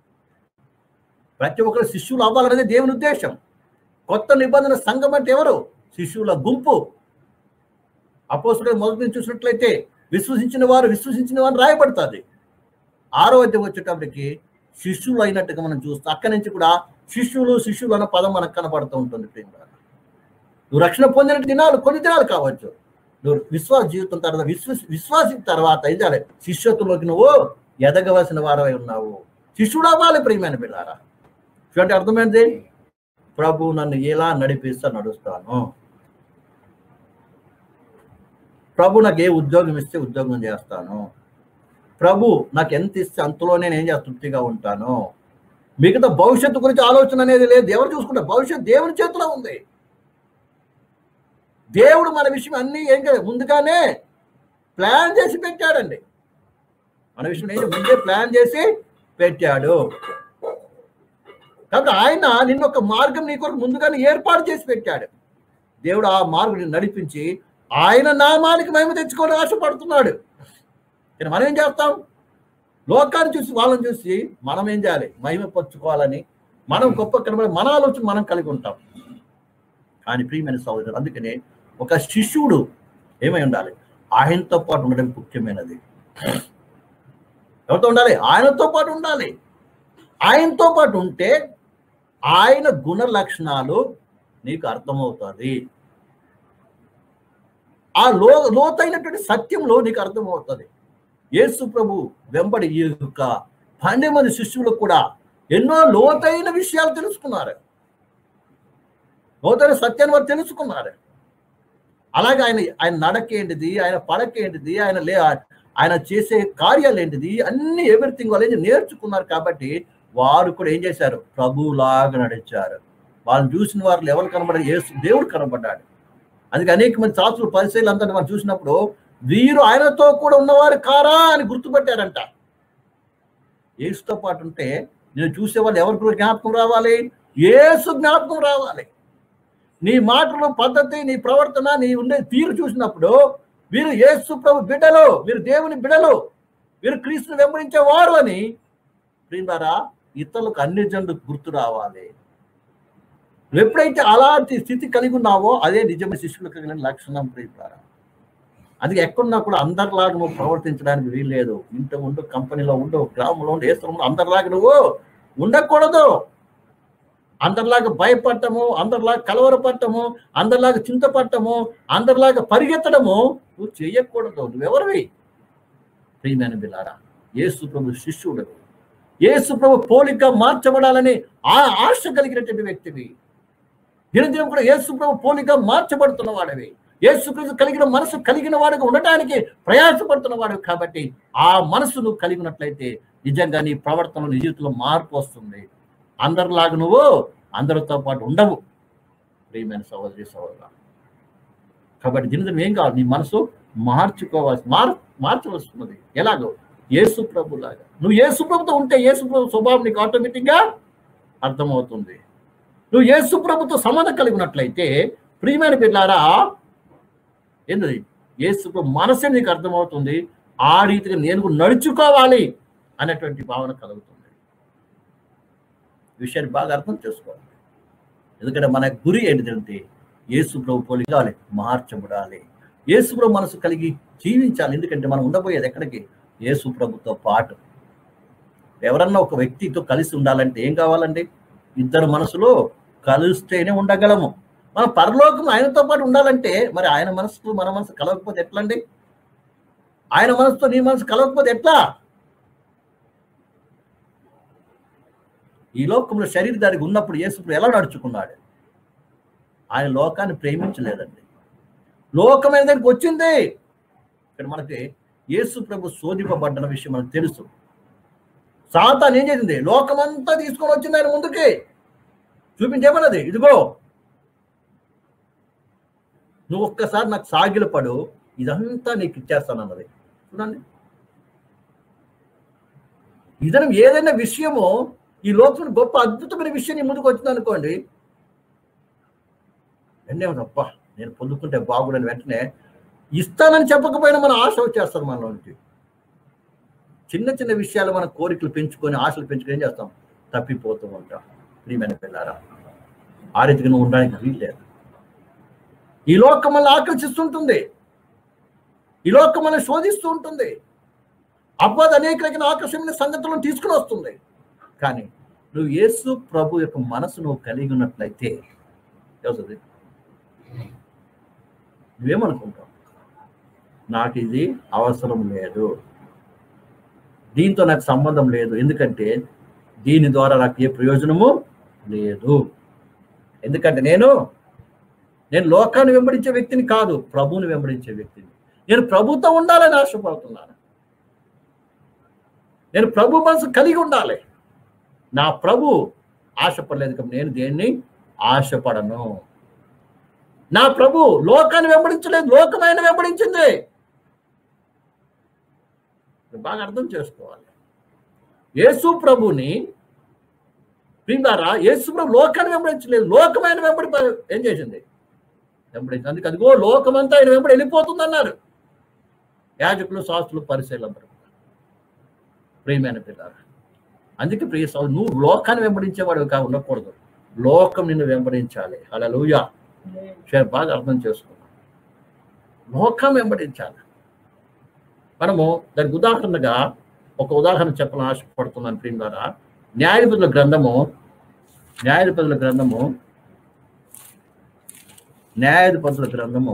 ప్రతి ఒక్కరు శిష్యులు అవ్వాలనేది దేవుని ఉద్దేశం కొత్త నిబంధన సంఘం అంటే ఎవరు శిష్యుల గుంపు అపోసుడు మొదటి నుంచి చూసినట్లయితే విశ్వసించిన వారు విశ్వసించిన వారు రాయబడుతుంది ఆరో అధ్యాయం వచ్చేటప్పటికి శిష్యులు అయినట్టుగా మనం చూస్తాం అక్కడి నుంచి కూడా శిష్యులు శిష్యులు అన్న పదం మనకు కనబడుతూ ఉంటుంది ప్రియులారా. నువ్వు రక్షణ పొందిన దినాలు కొన్ని దినాలు కావచ్చు నువ్వు విశ్వాస జీవితం తర్వాత విశ్వ విశ్వాసం తర్వాత ఏం చేయాలి శిష్యత్వంలోకి నువ్వు ఎదగవలసిన వారవై ఉన్నావు శిష్యుడు అవ్వాలి ప్రియమైన పిల్లారా చూడండి అర్థమైంది ప్రభు నన్ను ఎలా నడిపిస్తా నడుస్తాను ప్రభు నాకు ఏ ఉద్యోగం ఇస్తే ఉద్యోగం చేస్తాను ప్రభు నాకు ఎంత ఇస్తే అంతలోనే నేను ఏం చేస్తా తృప్తిగా ఉంటాను మిగతా భవిష్యత్తు గురించి ఆలోచన అనేది లేదు ఎవరు చూసుకుంటారు భవిష్యత్తు దేవుని చేతిలో ఉంది దేవుడు మన విషయం అన్ని ఏం కాదు ముందుగానే ప్లాన్ చేసి పెట్టాడండి మన విషయం ఏం ముందే ప్లాన్ చేసి పెట్టాడు కాబట్టి ఆయన నిన్న ఒక మార్గం నీ కొరకు ముందుగానే ఏర్పాటు చేసి పెట్టాడు దేవుడు ఆ మార్గం నడిపించి ఆయన నామానికి మహిమ తెచ్చుకొని ఆశపడుతున్నాడు కానీ మనం ఏం చేస్తాం లోకాన్ని చూసి వాళ్ళని చూసి మనం ఏం చేయాలి మహిమ పరుచుకోవాలని మనం గొప్ప కనబడి మన ఆలోచన మనం కలిగి ఉంటాం కానీ ప్రియమైన సహోదరుడు అందుకనే ఒక శిష్యుడు ఏమై ఉండాలి ఆయనతో పాటు ఉండడం ముఖ్యమైనది ఎవరితో ఉండాలి ఆయనతో పాటు ఉండాలి ఆయనతో పాటు ఉంటే ఆయన గుణ లక్షణాలు నీకు అర్థమవుతుంది ఆ లో లోతైనటువంటి సత్యంలో నీకు అర్థమవుతుంది యేసు ప్రభు వెంబడి ఈ యొక్క పన్నెండు మంది శిష్యులకు కూడా ఎన్నో లోతైన విషయాలు తెలుసుకున్నారు లోతైన సత్యాన్ని వారు తెలుసుకున్నారు అలాగే ఆయన ఆయన నడకేంటిది ఆయన పడకేంటిది ఆయన లే ఆయన చేసే కార్యాలు ఏంటిది అన్ని ఎవ్రీథింగ్ వాళ్ళు ఏం నేర్చుకున్నారు కాబట్టి వారు కూడా ఏం చేశారు ప్రభులాగా నడిచారు వాళ్ళని చూసిన వారు ఎవరు కనబడారు యేసు దేవుడు కనబడ్డాడు అందుకే అనేక మంది శాస్త్రులు పరిశీలన అంతా మనం చూసినప్పుడు వీరు ఆయనతో కూడా ఉన్నవారు కారా అని గుర్తుపెట్టారంట ఏసుతో పాటు ఉంటే నేను చూసే వాళ్ళు ఎవరికి జ్ఞాపకం రావాలి ఏసు జ్ఞాపకం రావాలి నీ మాటలు పద్ధతి నీ ప్రవర్తన నీ ఉండే తీరు చూసినప్పుడు వీరు యేసు ప్రభు బిడ్డలు వీరు దేవుని బిడ్డలు వీరు క్రీస్తుని వెంబడించే వారు అని ప్రియులారా ఇతరులకు అన్ని జనులకు గుర్తు రావాలి నువ్వు ఎప్పుడైతే అలాంటి స్థితి కలిగి ఉన్నావో అదే నిజమైన శిష్యులకు కలిగిన లక్షణం ప్రియులారా అది ఎక్కడున్నా కూడా అందరిలాగా నువ్వు ప్రవర్తించడానికి వీల్లేదు ఇంట ఉండు కంపెనీలో ఉండు గ్రామంలో ఉండు ఏ స్థలంలో అందరిలాగా నువ్వు ఉండకూడదు అందరిలాగా భయపడటము అందరిలాగా కలవరపడటము అందరిలాగా చింతపడటము అందరిలాగా పరిగెత్తడము నువ్వు చేయకూడదు నువ్వెవరివి ప్రియమైన బిలారా యేసు ప్రభు శిష్యుడు యేసు ప్రభు పోలిక మార్చబడాలని ఆ ఆశ కలిగినటువంటి వ్యక్తివి దినదినం కూడా యేసు ప్రభు పోలిక మార్చబడుతున్న వాడివి యేసుక్రీస్తు కలిగిన మనసు కలిగిన వాడిగా ఉండటానికి ప్రయాసపడుతున్న వాడు కాబట్టి ఆ మనసు నువ్వు కలిగి ఉన్నట్లయితే నిజంగా నీ ప్రవర్తన నీ జీవితంలో మార్పు వస్తుంది అందరిలాగా నువ్వు అందరితో పాటు ఉండవు ప్రియమైన సహోదరి సహోదరు కాబట్టి దినదినం ఏం కావాలి నీ మనసు మార్చుకోవాల్సి మార్ మార్చవలసినది ఎలాగో యేసు ప్రభు లాగా నువ్వు యేసు ప్రభుతో ఉంటే యేసు ప్రభు స్వభావం నీకు ఆటోమేటిక్గా అర్థమవుతుంది నువ్వు యేసు ప్రభుతో సంబంధం కలిగి ఉన్నట్లయితే ప్రియమైన పిల్లారా ఏంటది యేసు ప్రభు మనసే నీకు అర్థమవుతుంది ఆ రీతిగా నేను కూడా నడుచుకోవాలి అనేటువంటి భావన కలుగుతుంది ఈ విషయాన్ని బాగా అర్థం చేసుకోవాలి ఎందుకంటే మన గురి ఏంటిదంటే యేసు ప్రభు పోలి కావాలి మార్చబడాలి యేసు ప్రభు మనసు కలిగి జీవించాలి ఎందుకంటే మనం ఉండబోయేది ఎక్కడికి యేసు ప్రభుతో పాటు ఎవరన్నా ఒక వ్యక్తితో కలిసి ఉండాలంటే ఏం కావాలండి ఇద్దరు మనసులో కలిస్తేనే ఉండగలము మన పరలోకం ఆయనతో పాటు ఉండాలంటే మరి ఆయన మనసుతో మన మనసు కలవకపోతే ఎట్లా అండి ఆయన మనసుతో నీ మనసు కలవకపోతే ఎట్లా ఈ లోకంలో శరీరధారికి ఉన్నప్పుడు యేసు ఎలా నడుచుకున్నాడు ఆయన లోకాన్ని ప్రేమించలేదండి లోకమైన దానికి వచ్చింది ఇక్కడ మనకి యేసు ప్రభు శోధింపబడ్డ విషయం మనకు తెలుసు సాతాన్ ఏం చేసింది లోకమంతా తీసుకొని వచ్చింది ఆయన ముందుకి చూపించేమన్నది ఇదిగో నువ్వు ఒక్కసారి నాకు సాగిలపడు ఇదంతా నీకు ఇచ్చేస్తానన్నది చూడండి ఇదనం ఏదైనా విషయము ఈ లోకం గొప్ప అద్భుతమైన విషయం నీ ముందుకు వచ్చింది అనుకోండి ఎన్నేమో నేను పొందుకుంటే బాగుడని వెంటనే ఇస్తానని చెప్పకపోయినా మన ఆశ వచ్చేస్తారు మనలోనికి చిన్న చిన్న విషయాలు మన కోరికలు పెంచుకొని ఆశలు పెంచుకొని ఏం చేస్తాం తప్పిపోతూ ఉంటాం ప్రియమైన పిల్లారా ఆ రీతిగా నువ్వు ఉండడానికి వీల్లేదు ఈ లోకం మనల్ని ఆకర్షిస్తుంటుంది ఈ లోకం మనల్ని శోధిస్తూ ఉంటుంది అబ్బాది అనేక రకమైన ఆకర్షణమైన సంగతులను తీసుకుని వస్తుంది కానీ నువ్వు యేసు ప్రభు యొక్క మనసు నువ్వు కలిగి ఉన్నట్లయితే ఏమవుతుంది నువ్వేమనుకుంటావు నాకు ఇది అవసరం లేదు దీంతో నాకు సంబంధం లేదు ఎందుకంటే దీని ద్వారా నాకు ఏ ప్రయోజనము లేదు ఎందుకంటే నేను నేను లోకాన్ని వెంబడించే వ్యక్తిని కాదు ప్రభువుని వెంబడించే వ్యక్తిని నేను ప్రభుతో ఉండాలని ఆశపడుతున్నాను నేను ప్రభు మనసు కలిగి ఉండాలి నా ప్రభు ఆశపడలేదు కాబట్టి నేను దేన్ని ఆశపడను నా ప్రభు లోకాన్ని వెంబడించలేదు లోకమైన వెంబడించింది బాగా అర్థం చేసుకోవాలి యేసు ప్రభుని ప్రియులారా యేసు ప్రభు లోకాన్ని వెంబడించలేదు లోకమైన వెంబడి ఏం చేసింది వెంబడించి అందుకే అదిగో లోకమంతా ఆయన వెంబడి వెళ్ళిపోతుంది అన్నారు యాజకులు శాస్త్రులు పరిశీలందరూ ప్రియమైన పిల్లారా అందుకే ప్రియ సౌ నువ్వు లోకాన్ని వెంబడించేవాడు కా ఉండకూడదు లోకం నిన్ను వెంబడించాలి అలా లూయా బాగా అర్థం చేసుకో లోకం వెంబడించాలి మనము దానికి ఉదాహరణగా ఒక ఉదాహరణ చెప్పాలని ఆశపడుతున్నాను ప్రియం ద్వారా న్యాయపతుల గ్రంథము న్యాయాధిపతుల గ్రంథము న్యాయాధిపతుల గ్రంథము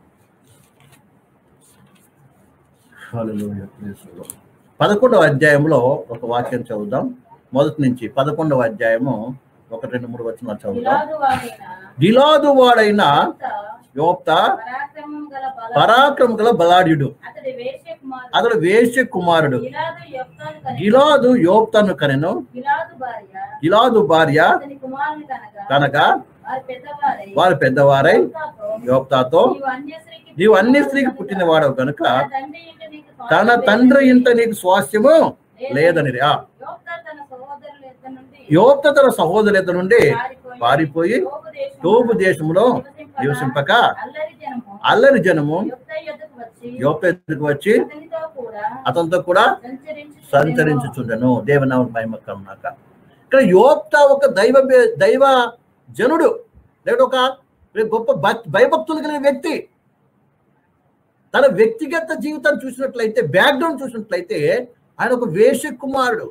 హల్లెలూయా, ప్రైజ్ ది లార్డ్. పదకొండవ అధ్యాయంలో ఒక వాక్యం చదువుదాం మొదటి నుంచి పదకొండవ అధ్యాయము ఒకటి రెండు మూడు వచ్చిన చదువుదాం గిలాదు వాడైన గిలాదు వాడైన యోప్త యోప్త పరాక్రమం గల బల పరాక్రమ గల బలాఢ్యుడు అతడి వేశ్య కుమారుడు అతడు వేశ్య కుమారుడు గిలాదు యొప్తాను కనెను. గిలాదు యోప్తను కనెను గిలాదు భార్య గిలాదు భార్య అతని కుమారుని కనుక కనుక వారి పెద్దవారై వారు పెద్దవారై యోప్తాతో, యోప్తాతో నీవు అన్య స్త్రీకి నీవు అన్ని స్త్రీకి పుట్టిన వాడవు కనుక తన తండ్రి ఇంట నీకు తన స్వాస్థ్యం తండ్రి లేదని ఇంట నీకు స్వాస్థ్యము లేదని ఆ యోప్తా తన సహోదరుల యొద్ద నుండి యోప్త తన సహోదరుల నుండి పారిపోయి తోబు దేశములో తోపు దేశంలో నివసింపగా నివసింపక అల్లరి జనము అల్లరి జనము యోప్తా యొద్దకు వచ్చి యోప్త ఎదురుకు వచ్చి అతనితో కూడా అతనితో కూడా సంచరించు సంచరించుచుండెను దేవనామ మహిమ కలుగుగాక. ఇక్కడ యోప్త ఒక దైవ దైవ జనుడు లేదా ఒక గొప్ప భక్- భయభక్తులు కలిగిన వ్యక్తి తన వ్యక్తిగత జీవితాన్ని చూసినట్లయితే బ్యాక్గ్రౌండ్ చూసినట్లయితే ఆయన ఒక వేష కుమారుడు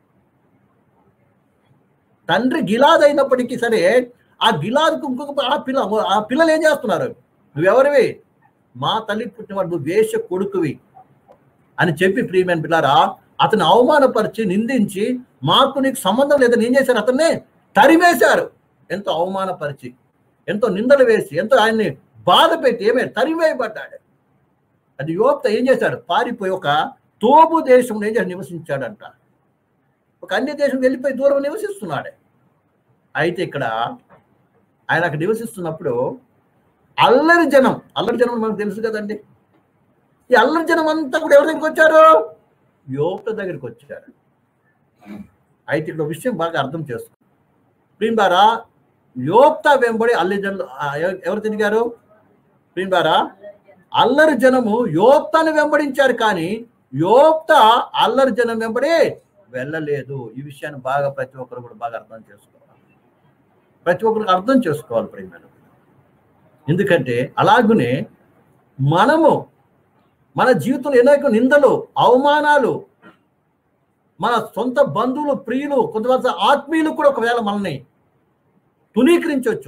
తండ్రి గిలాద్ అయినప్పటికీ సరే ఆ గిలాద్కు ఇంకొక ఆ పిల్ల ఆ పిల్లలు ఏం చేస్తున్నారు నువ్వెవరివి మా తల్లి పుట్టినవాడు నువ్వు వేష కొడుకువి అని చెప్పి ప్రియమైన పిల్లారా అతను అవమానపరిచి నిందించి మాకు నీకు సంబంధం లేదని ఏం చేశారు అతన్ని తరిమేశారు ఎంతో అవమానపరిచి ఎంతో నిందలు వేసి ఎంతో ఆయన్ని బాధ పెట్టి ఏమే తరివేయబడ్డాడు అది యోప్త ఏం చేశాడు పారిపోయి ఒక తోబు దేశంలో ఏం చేసి నివసించాడంట ఒక అన్య దేశం వెళ్ళిపోయి దూరం నివసిస్తున్నాడు అయితే ఇక్కడ ఆయన అక్కడ నివసిస్తున్నప్పుడు అల్లరి జనం అల్లరి జనం మనకు తెలుసు కదండి ఈ అల్లరి జనం అంతా కూడా ఎవరి దగ్గరికి వచ్చారు యోప్త దగ్గరికి వచ్చారు అయితే ఇక్కడ ఒక విషయం బాగా అర్థం చేసుకో ప్రియంబారా యోప్త వెంబడి అల్లి జనులు ఆ, ఎవ- ఎవరు తిరిగారు ప్రియంబారా అల్లరి జనము యోప్తను వెంబడించారు కానీ యోప్త అల్లరి జనం వెంబడి వెళ్ళలేదు ఈ విషయాన్ని బాగా ప్రతి ఒక్కరు కూడా బాగా అర్థం చేసుకోవాలి ప్రతి ఒక్కరికి అర్థం చేసుకోవాలి ప్రేమ ఎందుకంటే అలాగునే మనము మన జీవితంలో అనేక నిందలు అవమానాలు మన సొంత బంధువులు ప్రియులు కొంతమంది ఆత్మీయులు కూడా ఒకవేళ మనల్ని తునీకరించవచ్చు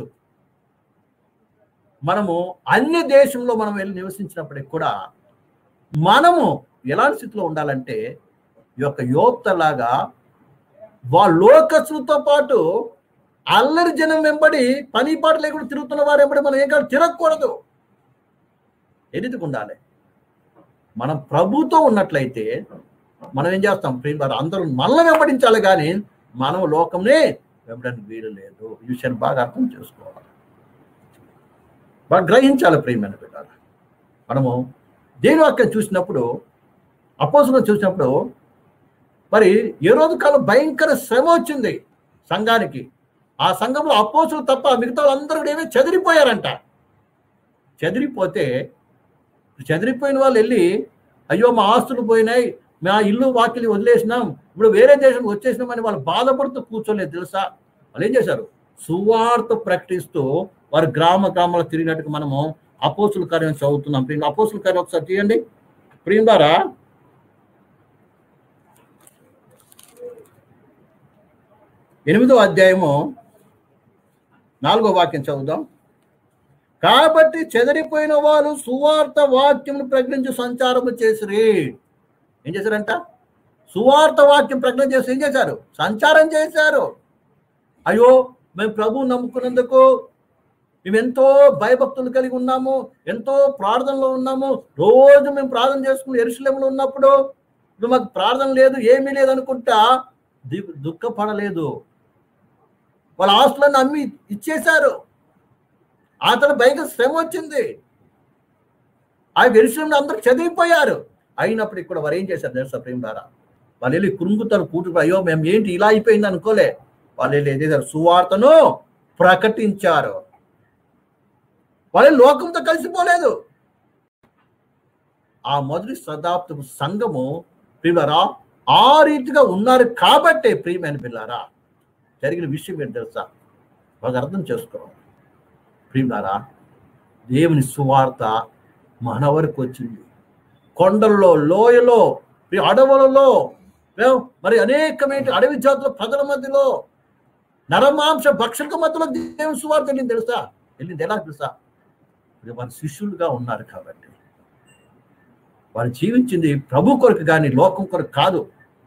మనము అన్య దేశంలో మనం వెళ్ళి నివసించినప్పటికి కూడా మనము ఎలాంటి స్థితిలో ఉండాలంటే ఈ యొక్క యోక్తలాగా వా లోకసులతో పాటు అల్లరి జనం వెంబడి పని పాట లేకుండా తిరుగుతున్న వారు వెంబడి మనం ఏం కాదు తిరగకూడదు ఎదుటికి ఉండాలి మనం ప్రభుతో ఉన్నట్లయితే మనం ఏం చేస్తాం ప్రేమ వారు అందరూ మనల్ని వెంబడించాలి కానీ మనం లోకంనే వెంబడానికి వీలు లేదు ఈ విషయాన్ని బాగా అర్థం చేసుకోవాలి బాగా గ్రహించాలి ప్రేమైన బిడ్డారు మనము దేని వాక్యం చూసినప్పుడు అపోసులను చూసినప్పుడు మరి ఏ రోజు కాలం భయంకర శ్రమ వచ్చింది సంఘానికి ఆ సంఘంలో అపోసులు తప్ప మిగతా వాళ్ళందరూ కూడా ఏమీ చెదిరిపోయారంట చెదిరిపోతే చెదిరిపోయిన వాళ్ళు వెళ్ళి అయ్యో మా ఆస్తులు పోయినాయి మా ఇల్లు వాకిలి వదిలేసినాం ఇప్పుడు వేరే దేశం వచ్చేసినామని వాళ్ళు బాధపడుతూ కూర్చోలేదు తెలుసా వాళ్ళు ఏం చేశారు సువార్త ప్రకటిస్తూ వారు గ్రామ గ్రామాలు తిరిగినట్టుగా మనము అపోసుల కార్యం చదువుతున్నాం ప్రియం అపోసుల కార్యం ఒకసారి తీయండి ప్రియం ద్వారా ఎనిమిదో అధ్యాయము నాలుగో వాక్యం చదువుదాం కాబట్టి చెదరిపోయిన వారు సువార్త వాక్యమును ప్రకటించి సంచారము చేసిరి ఏం చేశారంట సువార్త వాక్యం ప్రకటన చేసి ఏం చేశారు సంచారం చేశారు అయ్యో మేము ప్రభువు నమ్ముకున్నందుకు మేము ఎంతో భయభక్తులు కలిగి ఉన్నాము ఎంతో ప్రార్థనలో ఉన్నాము రోజు మేము ప్రార్థన చేసుకుని ఎరుసలేములో ఉన్నప్పుడు ఇప్పుడు మాకు ప్రార్థన లేదు ఏమీ లేదు అనుకుంటా ది- దుఃఖపడలేదు వాళ్ళ ఆస్తులన్నీ అమ్మి ఇచ్చేశారు ఆ తర్వాత భయంకర శ్రమ వచ్చింది ఆ ఎరుసలేంలో అందరూ చదివిపోయారు అయినప్పటికీ కూడా వారు ఏం చేశారు తెలుసా ప్రేమ ద్వారా వాళ్ళు వెళ్ళి కృంగుతారు కూతురు అయ్యో మేము ఏంటి ఇలా అయిపోయింది అనుకోలే వాళ్ళు వెళ్ళి ఏం చేశారు సువార్తను ప్రకటించారు వాళ్ళు లోకంతో కలిసిపోలేదు ఆ మొదటి శతాబ్దపు సంఘము ప్రియులరా ఆ రీతిగా ఉన్నారు కాబట్టే ప్రియమైన పిల్లారా జరిగిన విషయం ఏంటి తెలుసా బాగా అర్థం చేసుకోవాలి ప్రియులారా దేవుని సువార్త మన వరకు వచ్చింది కొండల్లో లోయలో ఈ అడవులలో ఏం, మరి అనేకమైన అడవి జాతుల ప్రజల మధ్యలో నరమాంస భక్షక మధ్యలో దేవుని సువార్త వెళ్ళింది తెలుసా వెళ్ళింది ఎలా తెలుసా ఇది వారి శిష్యులుగా ఉన్నారు కాబట్టి వారు జీవించింది ప్రభు కొరకు కానీ లోకం కొరకు కాదు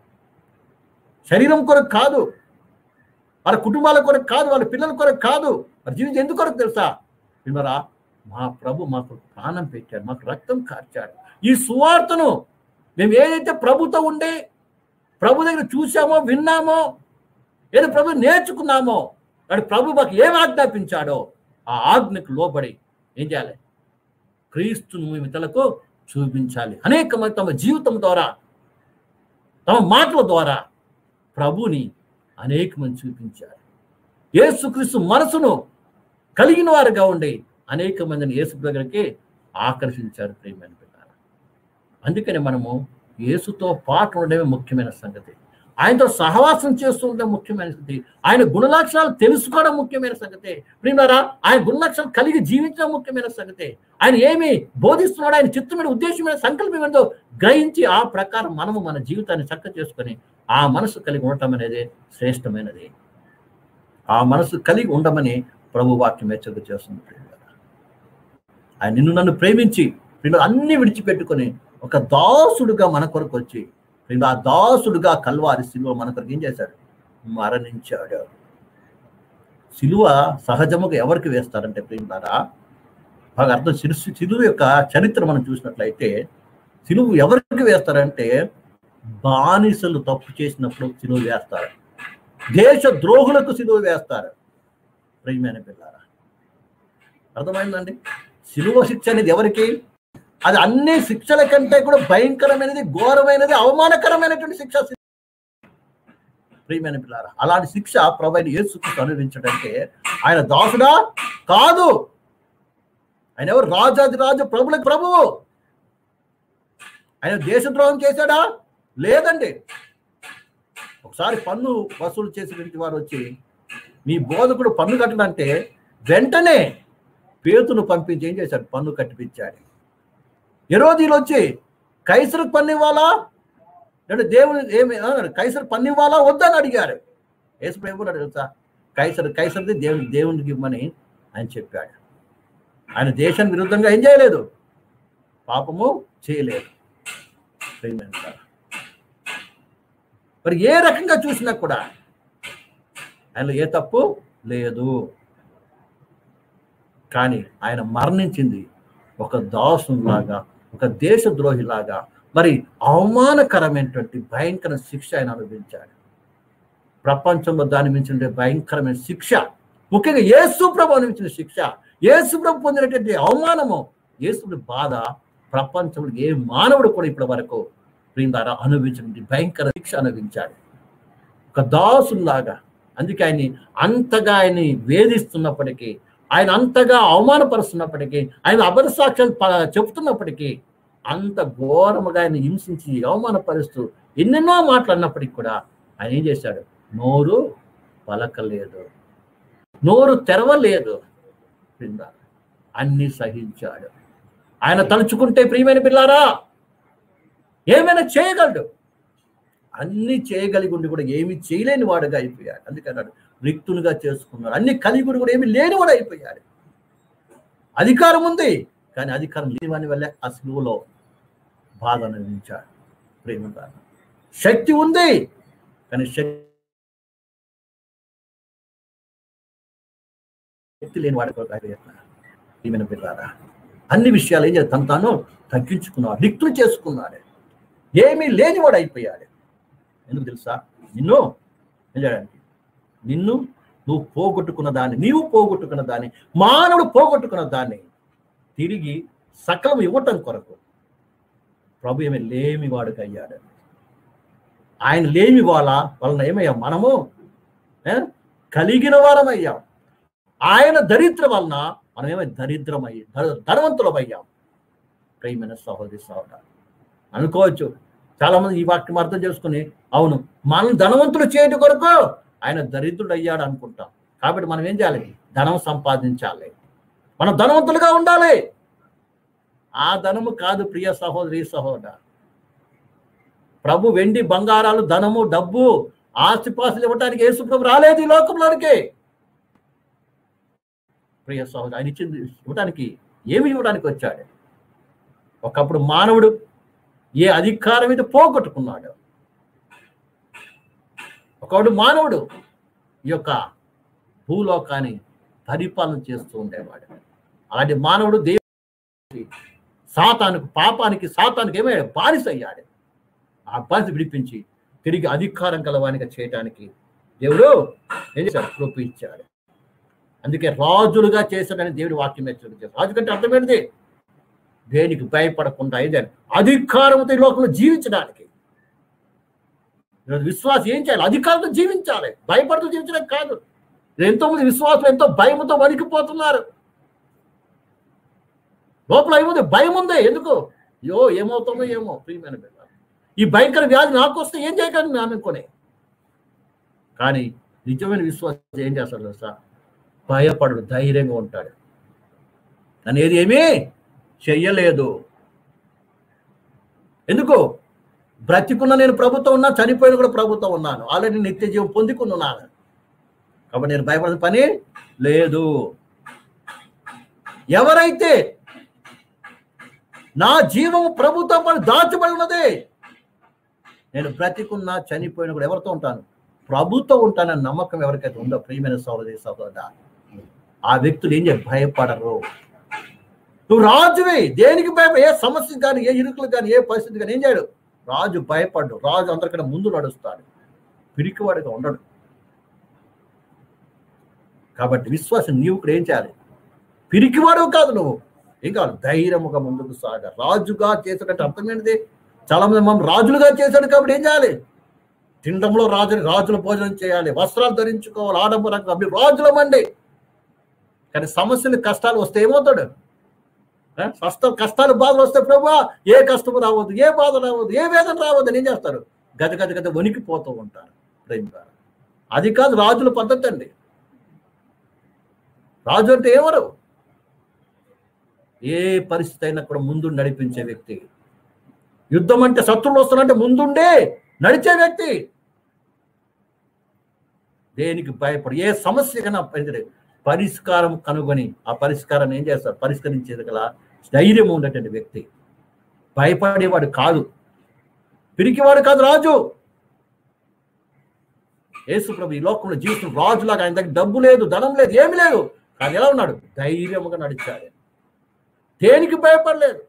శరీరం కొరకు కాదు వాళ్ళ కుటుంబాల కొరకు కాదు వాళ్ళ పిల్లల కొరకు కాదు వారి జీవితం ఎందుకు కొరకు తెలుసా వినరా మా ప్రభు మాకు ప్రాణం పెట్టాడు మాకు రక్తం కార్చాడు ఈ సువార్తను మేము ఏదైతే ప్రభుతో ఉండి ప్రభు దగ్గర చూసామో విన్నామో ఏదో ప్రభు నేర్చుకున్నామో వాడు ప్రభు మాకు ఏం ఆజ్ఞాపించాడో ఆ ఆజ్ఞకు లోబడి ఏం చేయాలి క్రీస్తును మేము ఇతరులకు చూపించాలి అనేక మంది తమ జీవితం ద్వారా తమ మాటల ద్వారా ప్రభుని అనేక మంది చూపించారు యేసుక్రీస్తు మనసును కలిగిన వారుగా ఉండి అనేక మందిని యేసు దగ్గరికి ఆకర్షించారు ప్రేమైన పిల్లలు అందుకని మనము యేసుతో పాటు ఉండడమే ముఖ్యమైన సంగతి ఆయనతో సహవాసం చేస్తూ ఉండడం ముఖ్యమైన సంగతి ఆయన గుణలక్షణాలు తెలుసుకోవడం ముఖ్యమైన సంగతి ప్రియులారా ఆయన గుణలక్షణాలు కలిగి జీవించడం ముఖ్యమైన సంగతి ఆయన ఏమి బోధిస్తున్నాడు ఆయన చిత్తమైన ఉద్దేశమైన సంకల్పం ఏంటో గ్రహించి ఆ ప్రకారం మనము మన జీవితాన్ని చక్క చేసుకొని ఆ మనసు కలిగి ఉండటం అనేది శ్రేష్టమైనది ఆ మనసు కలిగి ఉండమని ప్రభు వాక్యం హెచ్చరిక చేస్తుంది ప్రియులారా. ఆయన నిన్ను నన్ను ప్రేమించి ప్రియులు అన్ని విడిచిపెట్టుకొని ఒక దాసుడుగా మన కొరకు వచ్చి ప్రియులు ఆ దాసుడుగా కల్వారి శిలువ మన కొరకు ఏం చేశాడు మరణించాడు సిలువ సహజముగా ఎవరికి వేస్తారంటే ప్రియులారా బాగా అర్థం సిలు సిలువ యొక్క చరిత్ర మనం చూసినట్లయితే సిలువు ఎవరికి వేస్తారంటే బానిసలు తప్పు చేసినప్పుడు సిలువ వేస్తారు దేశ ద్రోహులకు సిలువ వేస్తారు ప్రియమైన పిల్లారా అర్థమైందండి సిలువ శిక్ష అనేది ఎవరికి అది అన్ని శిక్షల కంటే కూడా భయంకరమైనది ఘోరమైనది అవమానకరమైనటువంటి శిక్ష ప్రియమైన పిల్లారా అలాంటి శిక్ష ప్రొవైడ్ యేసుకు అనుభవించడంటే ఆయన దాసుడా కాదు ఆయన ఎవరు రాజాది రాజు ప్రభులకు ప్రభువు ఆయన దేశద్రోహం చేశాడా లేదండి ఒకసారి పన్ను వసూలు చేసినటువంటి వారు వచ్చి మీ బోధకుడు పన్ను కట్టడంటే వెంటనే పేతును పంపించి ఏం చేశాడు పన్ను కట్టిపించాడు ఎరోజీలు వచ్చి కైసరుకు పన్ను ఇవ్వాలా అంటే దేవుని ఏమి ఆ, కైసరు పన్ను ఇవ్వాలా వద్దని అడిగారు యేసు ప్రభుడు తెలుసా కైసరు కైసరిది దేవుని దేవునికి ఇవ్వమని ఆయన చెప్పాడు ఆయన దేశానికి విరుద్ధంగా ఏం చేయలేదు పాపము చేయలేదు ప్రియమైన వారు. మరి ఏ రకంగా చూసినా కూడా ఆయనలో ఏ తప్పు లేదు కానీ ఆయన మరణించింది ఒక దాసులాగా ఒక దేశద్రోహిలాగా మరి అవమానకరమైనటువంటి భయంకర శిక్ష ఆయన అనుభవించాడు ప్రపంచంలో దాని మించిన భయంకరమైన శిక్ష ముఖ్యంగా యేసు ప్రభు అనుభవించిన శిక్ష యేసు ప్రభు పొందినటువంటి అవమానము యేసుడి బాధ ప్రపంచంలో ఏ మానవుడు కూడా ఇప్పటి వరకు ప్రియం ద్వారా అనుభవించినటువంటి భయంకర శిక్ష అనుభవించాడు ఒక దాసులాగా అందుకే ఆయన్ని అంతగా ఆయన్ని వేధిస్తున్నప్పటికీ ఆయన అంతగా అవమానపరుస్తున్నప్పటికీ ఆయన అబద్ధ సాక్ష్యాలు ప- చెప్తున్నప్పటికీ అంత ఘోరముగా ఆయన హింసించి అవమానపరుస్తూ ఎన్నెన్నో మాట్లాడినప్పటికీ కూడా ఆయన ఏం చేశాడు నోరు పలకలేదు నోరు తెరవలేదు క్రింద అన్ని సహించాడు ఆయన తలుచుకుంటే ప్రియమైన పిల్లారా ఏమైనా చేయగలడు అన్ని చేయగలిగి ఉండి కూడా ఏమి చేయలేని వాడుగా అయిపోయాడు అందుకన్నాడు రిక్తులుగా చేసుకున్నాడు అన్ని కలిగి ఉండి కూడా ఏమి లేనివాడు అయిపోయాడు అధికారం ఉంది కానీ అధికారం లేని వాని వల్లే ఆ సిలువలో బాధ అనుభవించాడు ప్రేమ శక్తి ఉంది కానీ శక్తి శక్తి లేని వాడి కొరకు అయిపోయాడు ఈమెను పిల్లారా అన్ని విషయాలు ఏం చేస్తాను తాను తగ్గించుకున్నాడు రిక్తులు చేసుకున్నాడు ఏమీ లేనివాడు అయిపోయాడు ఎందుకు తెలుసా నిన్ను ఏం చేయడానికి నిన్ను నువ్వు పోగొట్టుకున్న దాన్ని నీవు పోగొట్టుకున్న దాన్ని మానవుడు పోగొట్టుకున్న దాన్ని తిరిగి సకలం ఇవ్వటం కొరకు ప్రభు ఏమి లేమి వాడుకు అయ్యాడు ఆయన లేమి వాళ్ళ వలన ఏమయ్యాం మనము ఏ? కలిగిన వారం అయ్యాం ఆయన దరిద్ర వలన మనం ఏమై దరిద్రం అయ్యి ధనవంతులం అయ్యాం ప్రేమైన సహోదరి సహోదరు అనుకోవచ్చు చాలా మంది ఈ వాక్యం అర్థం చేసుకుని అవును మనం ధనవంతులు చేయడం కొరకు ఆయన దరిద్రుడు అయ్యాడు అనుకుంటాం కాబట్టి మనం ఏం చేయాలి ధనం సంపాదించాలి మనం ధనవంతులుగా ఉండాలి ఆ ధనము కాదు ప్రియ సహోదరి సహోదర ప్రభు వెండి బంగారాలు ధనము డబ్బు ఆస్తిపాస్తులు ఇవ్వడానికి యేసు ప్రభు రాలేదు ఈ లోకంలోనికి ప్రియ సహోదరు ఆయన ఇచ్చింది ఇవ్వడానికి ఏమి ఇవ్వడానికి వచ్చాడు ఒకప్పుడు మానవుడు ఏ అధికారం మీద పోగొట్టుకున్నాడు ఒకడు మానవుడు ఈ యొక్క భూలోకాన్ని పరిపాలన చేస్తూ ఉండేవాడు అలాంటి మానవుడు దేవుడి సాతానికి పాపానికి సాతానికి ఏమయ్యాడు బానిస అయ్యాడు ఆ బానిస విడిపించి తిరిగి అధికారం కలవానిగా చేయటానికి దేవుడు ఏం చేశాడు కృప ఇచ్చాడు అందుకే రాజులుగా చేశాడని దేవుడి వాక్యం హెచ్చరిక రాజు కంటే అర్థమైనది దేనికి భయపడకుండా ఇదే అధికారంతో ఈ లోకంలో జీవించడానికి ఈరోజు విశ్వాసం ఏం చేయాలి అధికారంతో జీవించాలి భయపడుతూ జీవించడం కాదు ఎంతో మంది విశ్వాసం ఎంతో భయంతో వణికిపోతున్నారు లోపల ఏముంది భయం ఉంది ఎందుకు అయ్యో ఏమవుతుందో ఏమో ప్రియమైన బిడ్డ ఈ భయంకర వ్యాధి నాకు వస్తే ఏం చేయగలను నేను అనుకునే కానీ నిజమైన విశ్వాసం ఏం చేస్తాడు తెలుసా భయపడు ధైర్యంగా ఉంటాడు కానీ ఏది ఏమీ చెయ్యలేదు ఎందుకు బ్రతికున్న నేను ప్రభుత్వం ఉన్నా చనిపోయిన కూడా ప్రభుత్వం ఉన్నాను ఆల్రెడీ నిత్య జీవం పొందుకుని ఉన్నాను కాబట్టి నేను భయపడిన పని లేదు ఎవరైతే నా జీవము ప్రభుత్వం పని దాచబడి ఉన్నది నేను బ్రతికున్నా చనిపోయిన కూడా ఎవరితో ఉంటాను ప్రభుతో ఉంటానన్న నమ్మకం ఎవరికైతే ఉందో ప్రియమైన సోదరి సహోదర ఆ వ్యక్తులు ఏం చేయ భయపడరు నువ్వు రాజువే దేనికి భయపడ ఏ సమస్య కానీ ఏ ఇరుకులు కానీ ఏ పరిస్థితి కానీ ఏం చేయడు రాజు భయపడ్డు రాజు అందరికన్నా ముందు నడుస్తాడు పిరికివాడిగా ఉండడు కాబట్టి విశ్వాసం నీవు కూడా ఏం చేయాలి పిరికివాడు కాదు నువ్వు ఏం కావాలి ధైర్యముగా ముందుకు సాగ రాజుగా చేసాడంటే అర్థం ఏంటిది చాలా మంది మనం రాజులుగా చేశాడు కాబట్టి ఏం చేయాలి తినడంలో రాజు రాజుల భోజనం చేయాలి వస్త్రాలు ధరించుకోవాలి ఆడంబరంగా అవి రాజులమండి కానీ సమస్యలు కష్టాలు వస్తే ఏమవుతాడు ఆ? కష్ట కష్టాలు బాధలు వస్తే ప్రభా ఏ కష్టము రావద్దు ఏ బాధ రావద్దు ఏ వేదన రావద్దు అని ఏం చేస్తారు గద గద గద వణికిపోతూ ఉంటారు ప్రేమ ద్వారా. అది కాదు రాజుల పద్ధతి అండి రాజు అంటే ఎవరు ఏ పరిస్థితి అయినా కూడా ముందు నడిపించే వ్యక్తి యుద్ధం అంటే శత్రువులు వస్తున్నారంటే ముందుండే నడిచే వ్యక్తి దేనికి భయపడి ఏ సమస్య కన్నా పరిస్థితి పరిష్కారం కనుగొని ఆ పరిష్కారాన్ని ఏం చేస్తారు పరిష్కరించేది గల ధైర్యం ఉన్నటువంటి వ్యక్తి భయపడేవాడు కాదు పిరికివాడు కాదు రాజు యేసు ప్రభు ఈ లోకంలో జీవిస్తున్న రాజులాగా ఆయన దగ్గర డబ్బు లేదు ధనం లేదు ఏమీ లేదు కానీ ఎలా ఉన్నాడు ధైర్యముగా నడిచాడు దేనికి భయపడలేదు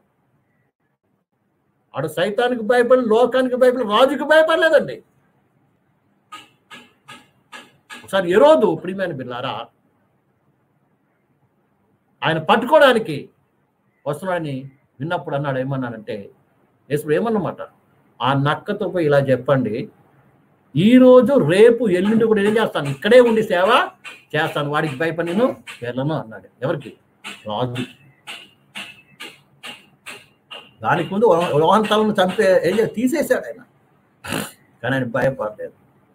ఆడు సైతానికి భయపడి లోకానికి భయపడి రాజుకి భయపడలేదండి ఒకసారి ఎరోదు ప్రియమైన బిల్లారా ఆయన పట్టుకోవడానికి వస్తున్నాడని విన్నప్పుడు అన్నాడు ఏమన్నాడంటే యేసుడు ఏమన్నమాట ఆ నక్కతో పోయి ఇలా చెప్పండి ఈ రోజు రేపు ఎల్లుండి కూడా ఏం చేస్తాను ఇక్కడే ఉండి సేవ చేస్తాను వాడికి భయపడి నేను వెళ్ళను అన్నాడు ఎవరికి రాజు దానికి ముందు రోహంతాలను చంపే ఏం చేసి తీసేశాడు ఆయన కానీ ఆయన భయపడలేదు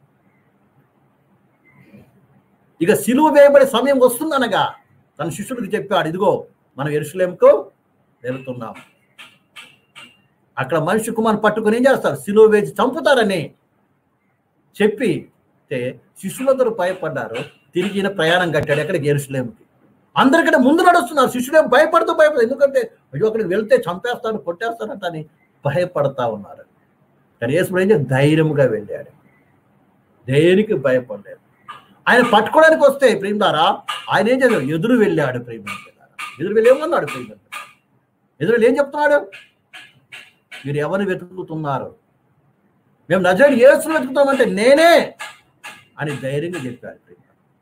ఇక సిలువ వేయబడే సమయం వస్తుందనగా తన శిష్యుడికి చెప్పాడు ఇదిగో మనం ఎరుసలేంకు వెళ్తున్నాం అక్కడ మనిషి కుమార్ పట్టుకుని ఏం చేస్తారు సిలువ వేసి చంపుతారని చెప్పి అయితే శిష్యులందరూ భయపడ్డారు తిరిగి ఈయన ప్రయాణం కట్టాడు ఎక్కడికి ఎరుసలేంకి అందరికంటే ముందు నడుస్తున్నారు శిష్యులేం భయపడుతూ భయపడదు ఎందుకంటే అయ్యో అక్కడికి వెళ్తే చంపేస్తాను కొట్టేస్తానంట అని భయపడతా ఉన్నారు కానీ యేసుడు ఏం చేసి ధైర్యంగా వెళ్ళాడు దేనికి భయపడలేదు ఆయన పట్టుకోవడానికి వస్తే ప్రేమ ద్వారా ఆయన ఏం చేశాడు ఎదురు వెళ్ళాడు ప్రేమ ఎదురు వెళ్ళి ఏమన్నాడు ప్రేమ ఎదురు వెళ్ళి ఏం చెప్తున్నాడు మీరు ఎవరిని వెతుకుతున్నారు మేము నజరేడు యేసును వెతుకుతామంటే నేనే అని ధైర్యంగా చెప్పాడు ప్రేమ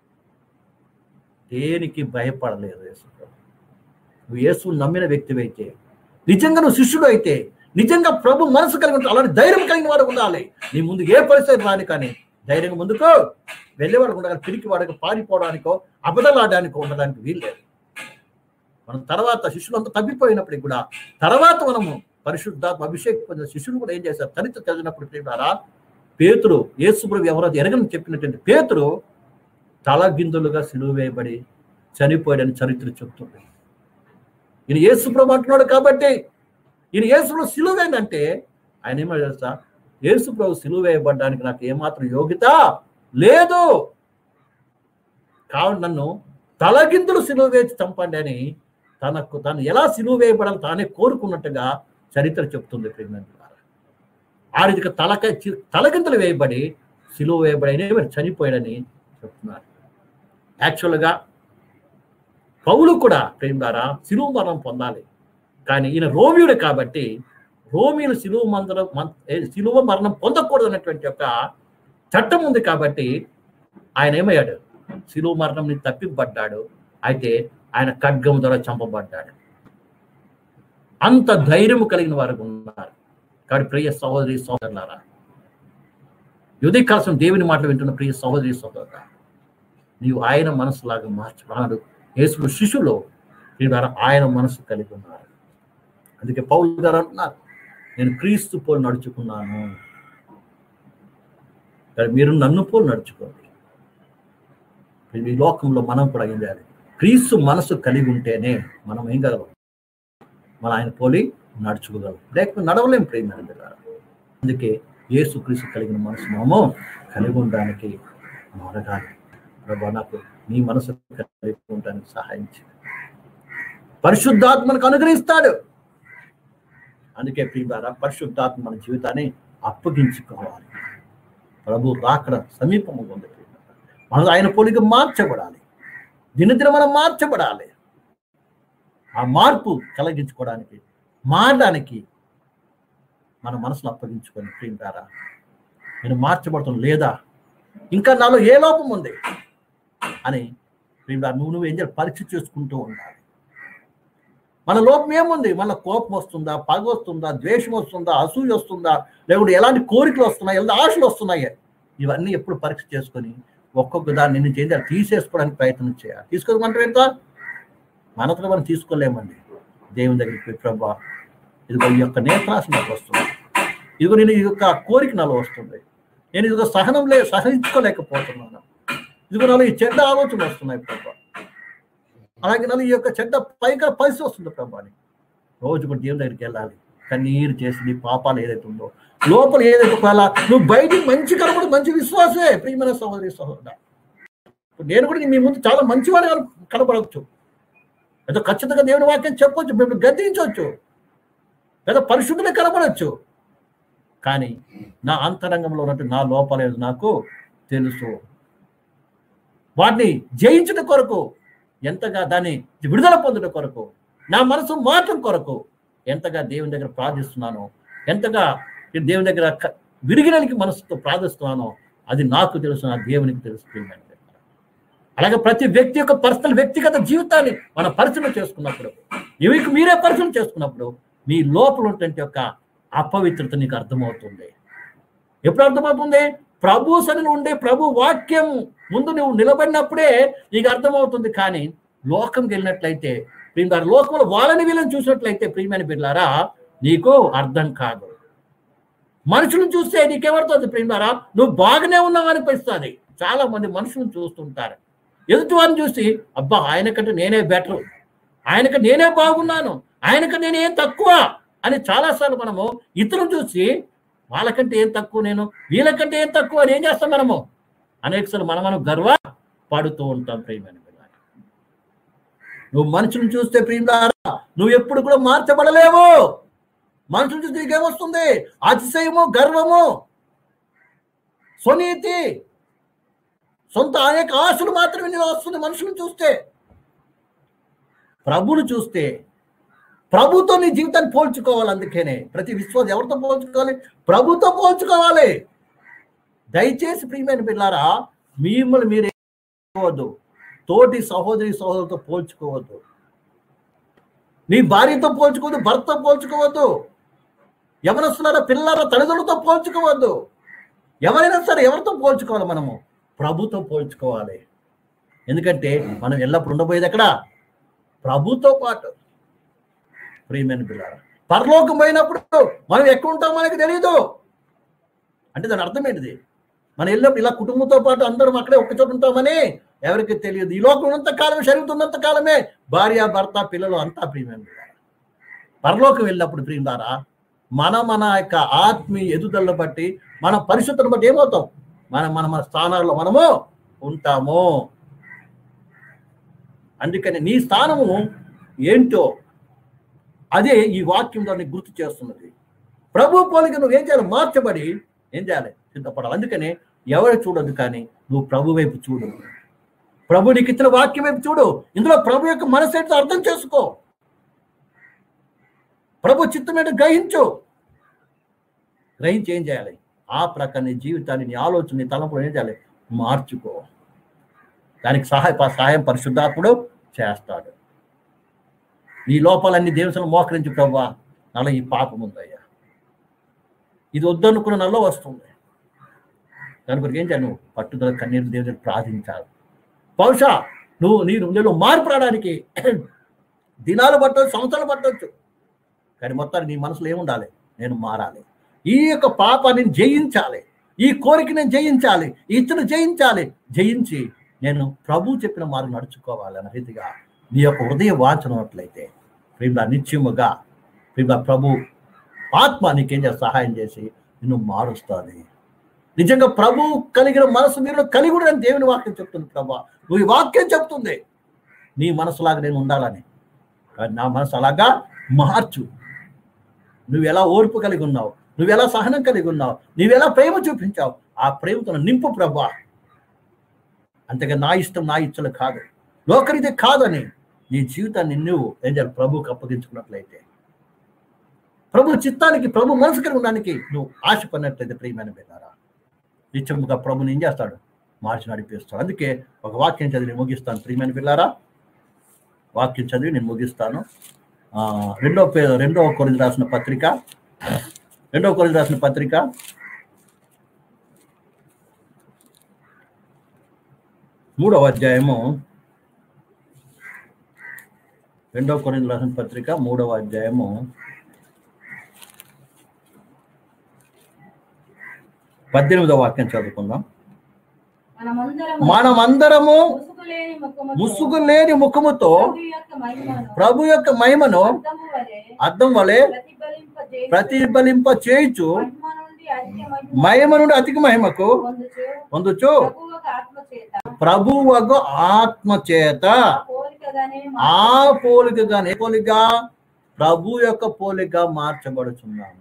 దేనికి భయపడలేదు యేసు నువ్వు యేసుని నమ్మిన వ్యక్తివైతే నిజంగా నువ్వు శిష్యుడు అయితే నిజంగా ప్రభు మనసు కలిగి ఉంటే అలాంటి ధైర్యం కలిగిన వాడు ఉండాలి నీ ముందు ఏ పరిస్థితి రాని కానీ ధైర్యంగా ముందుకు వెళ్ళేవాడు ఉండాలి తిరిగి వాడికి పారిపోవడానికో అబద్ధలాడడానికో ఉండడానికి వీల్లేదు మనం తర్వాత శిష్యులంతా తప్పిపోయినప్పటికి కూడా తర్వాత మనము పరిశుద్ధాత్మ అభిషేక్ పొందిన శిష్యులు కూడా ఏం చేశారు చరిత్ర చదివినప్పుడు ప్రియులారా పేతురు యేసుప్రభు ఎవరో ఎరగని చెప్పినటువంటి పేతురు తలగిందులుగా సిలువ వేయబడి చనిపోయాడని చరిత్ర చెప్తుంది ఈయన యేసుప్రభు అంటున్నాడు కాబట్టి ఈయన యేసుప్రభు సిలువ ఏంటంటే ఆయన ఏమో తెలుసా యేసుప్రభు సిలువ వేయబడ్డానికి నాకు ఏమాత్రం యోగ్యత లేదు కావున నన్ను తలగిందులు సిలువ వేసి చంపండి అని తనకు తను ఎలా సిలువ వేయబడాలి తానే కోరుకున్నట్టుగా చరిత్ర చెప్తుంది ప్రేమ ఆ రీతిగా తలక చి- తలగిందులు వేయబడి సిలువ వేయబడి ఆయన చనిపోయాడని చెప్తున్నారు యాక్చువల్గా పౌలు కూడా ప్రేమ ద్వారా సిలువ మరణం పొందాలి కానీ ఈయన రోమియుడు కాబట్టి రోమియులు సిలువ మందరం మన్- ఏ, సిలువ మరణం పొందకూడదు అన్నటువంటి యొక్క చట్టం ఉంది కాబట్టి ఆయన ఏమయ్యాడు సిలువ మరణం నుంచి తప్పింపడ్డాడు అయితే ఆయన ఖడ్గం ద్వారా చంపబడ్డాడు అంత ధైర్యము కలిగిన వారు ఉన్నారు కాబట్టి ప్రియ సహోదరి సోదరులారా యుధి కోసం దేవుని మాటలు వింటున్న ప్రియ సహోదరి సోదరుల నీవు ఆయన మనసులాగా మార్చుకున్నాడు యేసుడు శిష్యులు వీరు ఆయన మనసు కలిగి ఉన్నారు అందుకే పౌల్ గారు అంటున్నారు నేను క్రీస్తు పోలు నడుచుకున్నాను కానీ మీరు నన్ను పోలు నడుచుకోండి ఈ లోకంలో మనం కూడా ఏం చేయాలి క్రీస్తు మనసు కలిగి ఉంటేనే మనం ఏం గలగం మన ఆయన పోలి నడుచుకోగలం లేకపోతే నడవలేం ప్రేమ బిడ్డలారా. అందుకే యేసు క్రీస్తు కలిగిన మనసు మనము కలిగి ఉండడానికి మనం అడగాలి ప్రభా నాకు నీ మనసు కలిగి ఉండడానికి సహాయం చేయండి పరిశుద్ధాత్మను అనుగ్రహిస్తాడు అందుకే ప్రియులారా పరిశుద్ధాత్మ మన జీవితాన్ని అప్పగించుకోవాలి ప్రభు రాకడ సమీపంగా ఉంది మనం ఆయన పోలిక మార్చబడాలి దినదిన మనం మార్చబడాలి ఆ మార్పు కలిగించుకోవడానికి మారడానికి మన మనసును అప్పగించుకొని ప్రియులారా నేను మార్చబడతాను లేదా ఇంకా నాలో ఏ లోపం ఉంది అని ప్రియులారా నువ్వు నువ్వు ఏం చేయాలి పరీక్ష చేసుకుంటూ ఉండాలి మన లోపం ఏముంది మన కోపం వస్తుందా పగ వస్తుందా ద్వేషం వస్తుందా అసూయ వస్తుందా లేకుంటే ఎలాంటి కోరికలు వస్తున్నాయి ఎలాంటి ఆశలు వస్తున్నాయి ఇవన్నీ ఎప్పుడు పరీక్ష చేసుకొని ఒక్కొక్క దాన్ని నిన్ను చేయాలి తీసేసుకోవడానికి ప్రయత్నం చేయాలి తీసుకోమంటే ఏంటో మనతో మనం తీసుకోలేమండి దేవుని దగ్గరికి పోయి ప్రభా ఇదిగో ఈ యొక్క నేత్రాశ నాకు వస్తుంది ఇదిగో నేను ఈ యొక్క కోరిక నాలో వస్తుంది నేను ఇదిగో సహనం లే సహించుకోలేకపోతున్నాను ఇదిగో నాలో ఈ చెడ్డ ఆలోచనలు వస్తున్నాయి ప్రభా అలాగే నాలో ఈ యొక్క చెడ్డ పైగా పరిస్థితి వస్తుంది ప్రభా అని రోజు కూడా దేవుని దగ్గరికి వెళ్ళాలి కన్నీరు చేసి నీ పాపాలు ఏదైతే ఉందో లోపల ఏదైతే ఒకవేళ నువ్వు బయటికి మంచి కనబడి మంచి విశ్వాసే ప్రియమైన సహోదరి సహోదర నేను కూడా మీ ముందు చాలా మంచివాడు కనపడవచ్చు ఏదో ఖచ్చితంగా దేవుని వాక్యం చెప్పొచ్చు మేము గద్దించవచ్చు లేదా పరిశుద్ధులే కనపడవచ్చు కానీ నా అంతరంగంలో ఉన్నట్టు నా లోపాలేదు నాకు తెలుసు వాటిని జయించుట కొరకు ఎంతగా దాన్ని విడుదల పొందుట కొరకు నా మనసు మార్చడం కొరకు ఎంతగా దేవుని దగ్గర ప్రార్థిస్తున్నానో ఎంతగా నేను దేవుని దగ్గర క- విరిగినానికి మనసుతో ప్రార్థిస్తున్నానో అది నాకు తెలుసు నా దేవునికి తెలుస్తుంది అలాగే ప్రతి వ్యక్తి యొక్క పర్సనల్ వ్యక్తిగత జీవితాన్ని మనం పరిశీలన చేసుకున్నప్పుడు మీకు మీరే పరిశీలన చేసుకున్నప్పుడు మీ లోపల ఉన్నటువంటి యొక్క అపవిత్రత నీకు అర్థమవుతుంది ఎప్పుడు అర్థమవుతుంది ప్రభు సన్నిలో ఉండే ప్రభు వాక్యం ముందు నువ్వు నిలబడినప్పుడే నీకు అర్థమవుతుంది కానీ లోకంకి వెళ్ళినట్లయితే ప్రియులారా లోకంలో వాళ్ళని వీళ్ళని చూసినట్లయితే ప్రియమైన బిడ్డారా నీకు అర్థం కాదు మనుషులను చూస్తే నీకేమడుతుంది ప్రియులారా నువ్వు బాగానే ఉన్నావు అనిపిస్తుంది చాలా మంది మనుషులను చూస్తుంటారు ఎదుటి వారిని చూసి అబ్బా ఆయనకంటే నేనే బెటర్ ఆయనకంటే నేనే బాగున్నాను ఆయనకంటే నేనేం తక్కువ అని చాలాసార్లు మనము ఇతరులను చూసి వాళ్ళకంటే ఏం తక్కువ నేను వీళ్ళకంటే ఏం తక్కువ అని ఏం చేస్తాం మనము అనేకసార్లు మనం మనం గర్వ పడుతూ ఉంటాం ప్రియమైన పిల్లలు నువ్వు మనుషులను చూస్తే ప్రియులారా నువ్వు ఎప్పుడు కూడా మార్చబడలేవు మనుషులు చూస్తే నీకేమొస్తుంది అతిశయము గర్వము స్వనీతి సొంత అనేక ఆశలు మాత్రమే నేను వస్తుంది మనుషులను చూస్తే ప్రభును చూస్తే ప్రభుతో నీ జీవితాన్ని పోల్చుకోవాలి అందుకనే ప్రతి విశ్వాసం ఎవరితో పోల్చుకోవాలి ప్రభుతో పోల్చుకోవాలి దయచేసి ప్రియమైన పిల్లారా మిమ్మల్ని మీరు పోవద్దు తోటి సహోదరి సహోదరులతో పోల్చుకోవద్దు నీ భార్యతో పోల్చుకోవద్దు భర్తతో పోల్చుకోవద్దు ఎవరొస్తున్నారో పిల్లల తల్లిదండ్రులతో పోల్చుకోవద్దు ఎవరైనా సరే ఎవరితో పోల్చుకోవాలి మనము ప్రభుతో పోల్చుకోవాలి ఎందుకంటే మనం ఎల్లప్పుడు ఉండబోయేది ఎక్కడ ప్రభుతో పాటు ప్రియమైన పిల్లలు పరలోకం పోయినప్పుడు మనం ఎక్కడ ఉంటామో మనకి తెలియదు అంటే దాని అర్థం ఏంటిది మనం వెళ్ళినప్పుడు ఇలా కుటుంబంతో పాటు అందరం అక్కడే ఒక్క చోట ఉంటామని ఎవరికి తెలియదు ఈ లోకం ఉన్నంత కాలమే శరీరం ఉన్నంత కాలమే భార్య భర్త పిల్లలు అంతా ప్రియమైన పిల్లలు పరలోకం వెళ్ళినప్పుడు ప్రియం ద్వారా మన మన యొక్క ఆత్మీయ ఎదుగుదలను బట్టి మన పరిశుద్ధతను బట్టి ఏమవుతాం మన మన మన స్థానాల్లో మనము ఉంటాము అందుకని నీ స్థానము ఏంటో అదే ఈ వాక్యం దాన్ని గుర్తు చేస్తున్నది ప్రభు పోలిక నువ్వు ఏం చేయాలి మార్చబడి ఏం చేయాలి సిద్ధపడాలి అందుకని ఎవరు చూడదు కానీ నువ్వు ప్రభు వైపు చూడు ప్రభు నీకు ఇచ్చిన వాక్యం వైపు చూడు ఇందులో ప్రభు యొక్క మనసు ఏంటో అర్థం చేసుకో ప్రభు చిత్తమైన గ్రహించు గ్రహించి ఏం చేయాలి ఆ ప్రకారం నీ జీవితాన్ని నీ ఆలోచన నీ తలంపులు ఏం చేయాలి మార్చుకో దానికి సహాయ సహాయం పరిశుద్ధాత్ముడు చేస్తాడు నీ లోపాలన్నీ దేవుని మోకరించి ప్రవ్వా నాలో ఈ పాపం ఉందయ్యా ఇది వద్దనుకున్న నల్లో వస్తుంది దాని కొరకు ఏం చేయాలి నువ్వు పట్టుదల కన్నీరు దేవుని ప్రార్థించాలి బహుశా నువ్వు నీరు నీలో మార్పు రావడానికి దినాలు పట్టవచ్చు సంవత్సరాలు పట్టవచ్చు కానీ మొత్తానికి నీ మనసులో ఏముండాలి నేను మారాలి ఈ యొక్క పాపాన్ని జయించాలి ఈ కోరిక నేను జయించాలి ఈ ఇతను జయించాలి జయించి నేను ప్రభు చెప్పిన మార్గం నడుచుకోవాలి అన్న రీతిగా నీ యొక్క హృదయ వాంఛనట్లయితే ప్రేమ నిత్యముగా ప్రేమ ప్రభు ఆత్మ నీకేం చేసి సహాయం చేసి నిన్ను మారుస్తుంది నిజంగా ప్రభు కలిగిన మనసు మీరు కలిగి ఉండని దేవుని వాక్యం చెప్తుంది ప్రభా నువ్వు ఈ వాక్యం చెప్తుంది నీ మనసులాగా నేను ఉండాలని కానీ నా మనసు అలాగా మార్చు నువ్వు ఎలా ఓర్పు కలిగి ఉన్నావు నువ్వెలా సహనం కలిగి ఉన్నావు నువ్వెలా ప్రేమ చూపించావు ఆ ప్రేమతో నింపు ప్రభా అంతగా నా ఇష్టం నా ఇచ్చలు కాదు లోకరిది కాదని నీ జీవితాన్ని నువ్వు ఏం చేయాలి ప్రభువుకి అప్పగించుకున్నట్లయితే ప్రభు చిత్తానికి ప్రభు మనసు కలిగి ఉండడానికి నువ్వు ఆశపడినట్లయితే ప్రియమైన బిడ్డారా నిత్యముగా ప్రభుని ఏం చేస్తాడు మార్చి నడిపిస్తాడు అందుకే ఒక వాక్యం చదివి నేను ముగిస్తాను ప్రియమైన పిల్లారా వాక్యం చదివి నేను ముగిస్తాను ఆ, రెండో పే రెండవ కొరింది రాసిన పత్రిక రెండవ కొరింది రాసిన పత్రిక మూడవ అధ్యాయము రెండవ కొరింది రాసిన పత్రిక మూడవ అధ్యాయము పద్దెనిమిదవ వాక్యం చదువుకుందాం మనమందరము మనమందరము ముసుగులేని ముఖముతో ముసుగు లేని ముఖముతో ప్రభు యొక్క మహిమను ప్రభు యొక్క మహిమను అద్దము వలె అద్దం వలె ప్రతిఫలింపజేయుచు ప్రతిఫలింప చేయుచు మహిమ నుండి అధిక మహిమ మహిమ నుండి అధిక మహిమకు పొందుచు పొందుచు ప్రభు ఒక ఆత్మ చేత ప్రభువగు ఆత్మ చేత ఆ పోలికగానే ఆ పోలికగా ఏ పోలిక ప్రభు యొక్క పోలిక మార్చబడుచున్నాము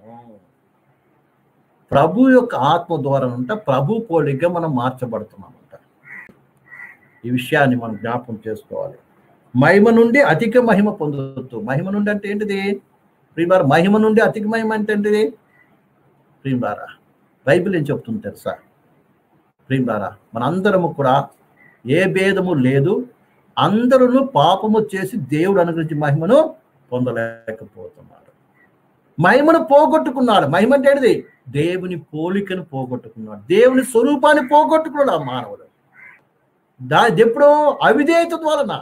ప్రభు యొక్క ఆత్మ ద్వారా ఉంట ప్రభు పోలిక మనం మార్చబడుతున్నామంట ఈ విషయాన్ని మనం జ్ఞాపకం చేసుకోవాలి మహిమ నుండి అధిక మహిమ పొందుతూ మహిమ నుండి అంటే ఏంటిది ప్రియులారా మహిమ నుండి అధిక మహిమ అంటే ఏంటిది ప్రియులారా బైబిల్ ఏం చెప్తుంది తెలుసా ప్రియులారా మనందరము కూడా ఏ భేదము లేదు అందరూ పాపము చేసి దేవుడు అనుగ్రహించి మహిమను పొందలేకపోతున్నాడు మహిమను పోగొట్టుకున్నాడు మహిమ అంటే ఏంటిది దేవుని పోలికను పోగొట్టుకున్నాడు దేవుని స్వరూపాన్ని పోగొట్టుకున్నాడు ఆ మానవుడు దా ఎప్పుడో అవిధేయత వలన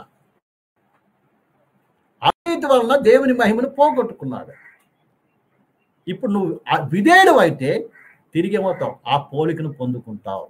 అవిధేయత వలన దేవుని మహిమను పోగొట్టుకున్నాడు ఇప్పుడు నువ్వు ఆ విధేయుడు అయితే తిరిగి ఏమవుతావు ఆ పోలికను పొందుకుంటావు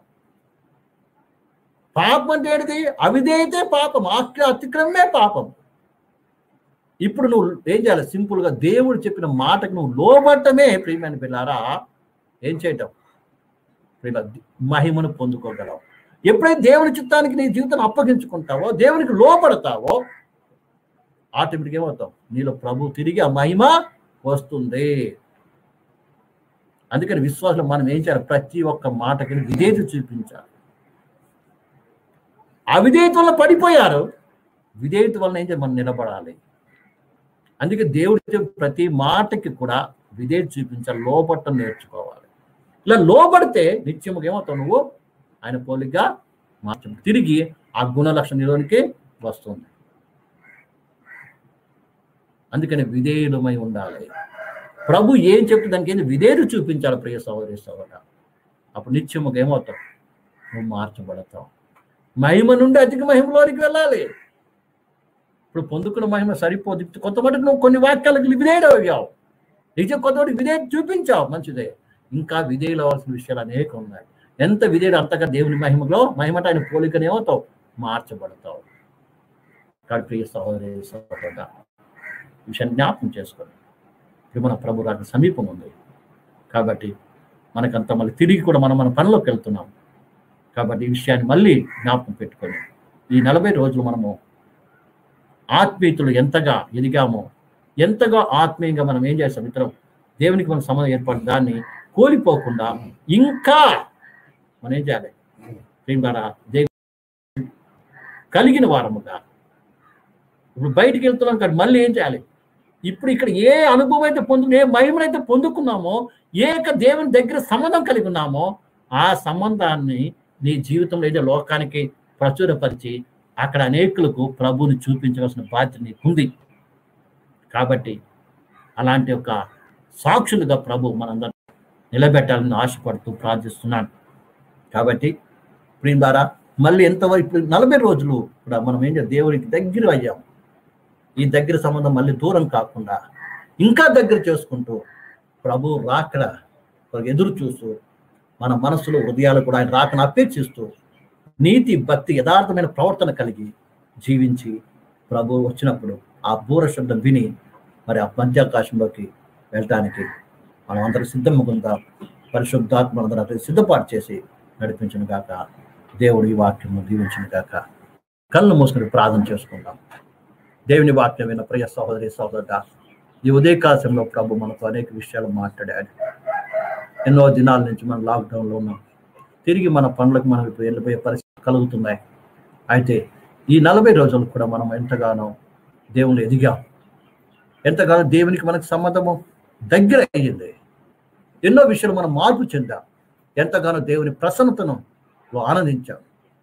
పాపం అంటే ఏంటిది అవిధేయతే పాపం ఆక్ర అతిక్రమే పాపం ఇప్పుడు నువ్వు ఏం చేయాలి సింపుల్ గా దేవుడు చెప్పిన మాటకు నువ్వు లోబట్టమే ప్రియమైన పిల్లారా ఏం చేయటం ప్రియుల మహిమను పొందుకోగలవు ఎప్పుడైతే దేవుని చిత్తానికి నీ జీవితాన్ని అప్పగించుకుంటావో దేవునికి లోపడతావో ఆటోమేటిక్ ఏమవుతావు నీలో ప్రభు తిరిగి ఆ మహిమ వస్తుంది అందుకని విశ్వాసం మనం ఏం చేయాలి ప్రతి ఒక్క మాటకి విధేయత చూపించాలి అవిధేయత వల్ల పడిపోయారు విధేయత వలన ఏం చేయాలి మనం నిలబడాలి అందుకే దేవుడు చెప్పే ప్రతి మాటకి కూడా విధేయత చూపించాలి లోపట్టం నేర్చుకోవాలి ఇలా లోబడితే నిత్యముగా ఏమవుతావు నువ్వు ఆయన పోలిగా మార్చం తిరిగి ఆ గుణ లక్షణంలోనికి వస్తుంది అందుకని విధేయులమై ఉండాలి ప్రభు ఏం చెప్తే దానికి ఏంది విధేయుడు చూపించాలి ప్రియ సహోదరి సహోదర అప్పుడు నిత్యముగా ఏమవుతావు నువ్వు మార్చబడతావు మహిమ నుండి అధిక మహిమలోనికి వెళ్ళాలి ఇప్పుడు పొందుకున్న మహిమ సరిపోదు కొత్త మటుకు నువ్వు కొన్ని వాక్యాలకు విధేయుడు అయ్యావు నిజం కొత్త మటుకు విధేయత చూపించావు మంచిదే ఇంకా విధేయులు అవ్వాల్సిన విషయాలు అనేక ఉన్నాయి ఎంత విధేయుడు అంతగా దేవుని మహిమలో మహిమట ఆయన పోలికనే అవుతావు మార్చబడతావు కాబట్టి ప్రియ సహోదరి సహోదరుడా ఈ విషయాన్ని జ్ఞాపకం చేసుకోండి ఇప్పుడు మన ప్రభు రాక సమీపం ఉంది కాబట్టి మనకంత మళ్ళీ తిరిగి కూడా మనం మన పనిలోకి వెళ్తున్నాం కాబట్టి ఈ విషయాన్ని మళ్ళీ జ్ఞాపకం పెట్టుకొని ఈ నలభై రోజులు మనము ఆత్మీయతలు ఎంతగా ఎదిగామో ఎంతగా ఆత్మీయంగా మనం ఏం చేస్తాం ఇతరం దేవునికి మనం సంబంధం ఏర్పడి దాన్ని కోల్పోకుండా ఇంకా మనం ఏం చేయాలి ప్రేమారా దేవు కలిగిన వారముగా ఇప్పుడు బయటికి వెళ్తున్నాం కానీ మళ్ళీ ఏం చేయాలి ఇప్పుడు ఇక్కడ ఏ అనుభవం అయితే పొందు ఏ మహిమనైతే పొందుకున్నామో ఏ యొక్క దేవుని దగ్గర సంబంధం కలిగి ఉన్నామో ఆ సంబంధాన్ని నీ జీవితంలో ఏదో లోకానికి ప్రచురపరిచి అక్కడ అనేకులకు ప్రభువుని చూపించవలసిన బాధ్యత నీకుంది కాబట్టి అలాంటి ఒక సాక్షులుగా ప్రభు మనందరం నిలబెట్టాలని ఆశపడుతూ ప్రార్థిస్తున్నాను కాబట్టి ప్రియం ద్వారా మళ్ళీ ఎంతవరకు నలభై రోజులు కూడా మనం ఏం చేయాలి దేవునికి దగ్గర అయ్యాం ఈ దగ్గర సంబంధం మళ్ళీ దూరం కాకుండా ఇంకా దగ్గర చేసుకుంటూ ప్రభు రాకడ కొరకు ఎదురు చూస్తూ మన మనసులో హృదయాలు కూడా ఆయన రాకను అపేక్షిస్తూ నీతి భక్తి యథార్థమైన ప్రవర్తన కలిగి జీవించి ప్రభు వచ్చినప్పుడు ఆ బూర శబ్దం విని మరి ఆ మధ్యాకాశంలోకి వెళ్ళటానికి మనం అందరం సిద్ధముకుందాం పరిశుద్ధాత్మ అందరూ సిద్ధపాటు చేసి నడిపించిన గాక దేవుడు ఈ వాక్యము దీవించిన గాక కళ్ళు మూసుకుని ప్రార్థన చేసుకుందాం దేవుని వాక్యం విన్న ప్రియ సహోదరి సహోదరుడ ఈ ఉదయకాశంలో ప్రభు మనతో అనేక విషయాలు మాట్లాడాడు ఎన్నో దినాల నుంచి మనం లాక్డౌన్లో ఉన్నాం తిరిగి మన పనులకు మనం ఇప్పుడు వెళ్ళిపోయే పరిస్థితి కలుగుతున్నాయి అయితే ఈ నలభై రోజులు కూడా మనం ఎంతగానో దేవుని ఎదిగాం ఎంతగానో దేవునికి మనకు సంబంధము దగ్గర అయ్యింది ఎన్నో విషయాలు మనం మార్పు చెందాం ఎంతగానో దేవుని ప్రసన్నతను లో ఆనందించాం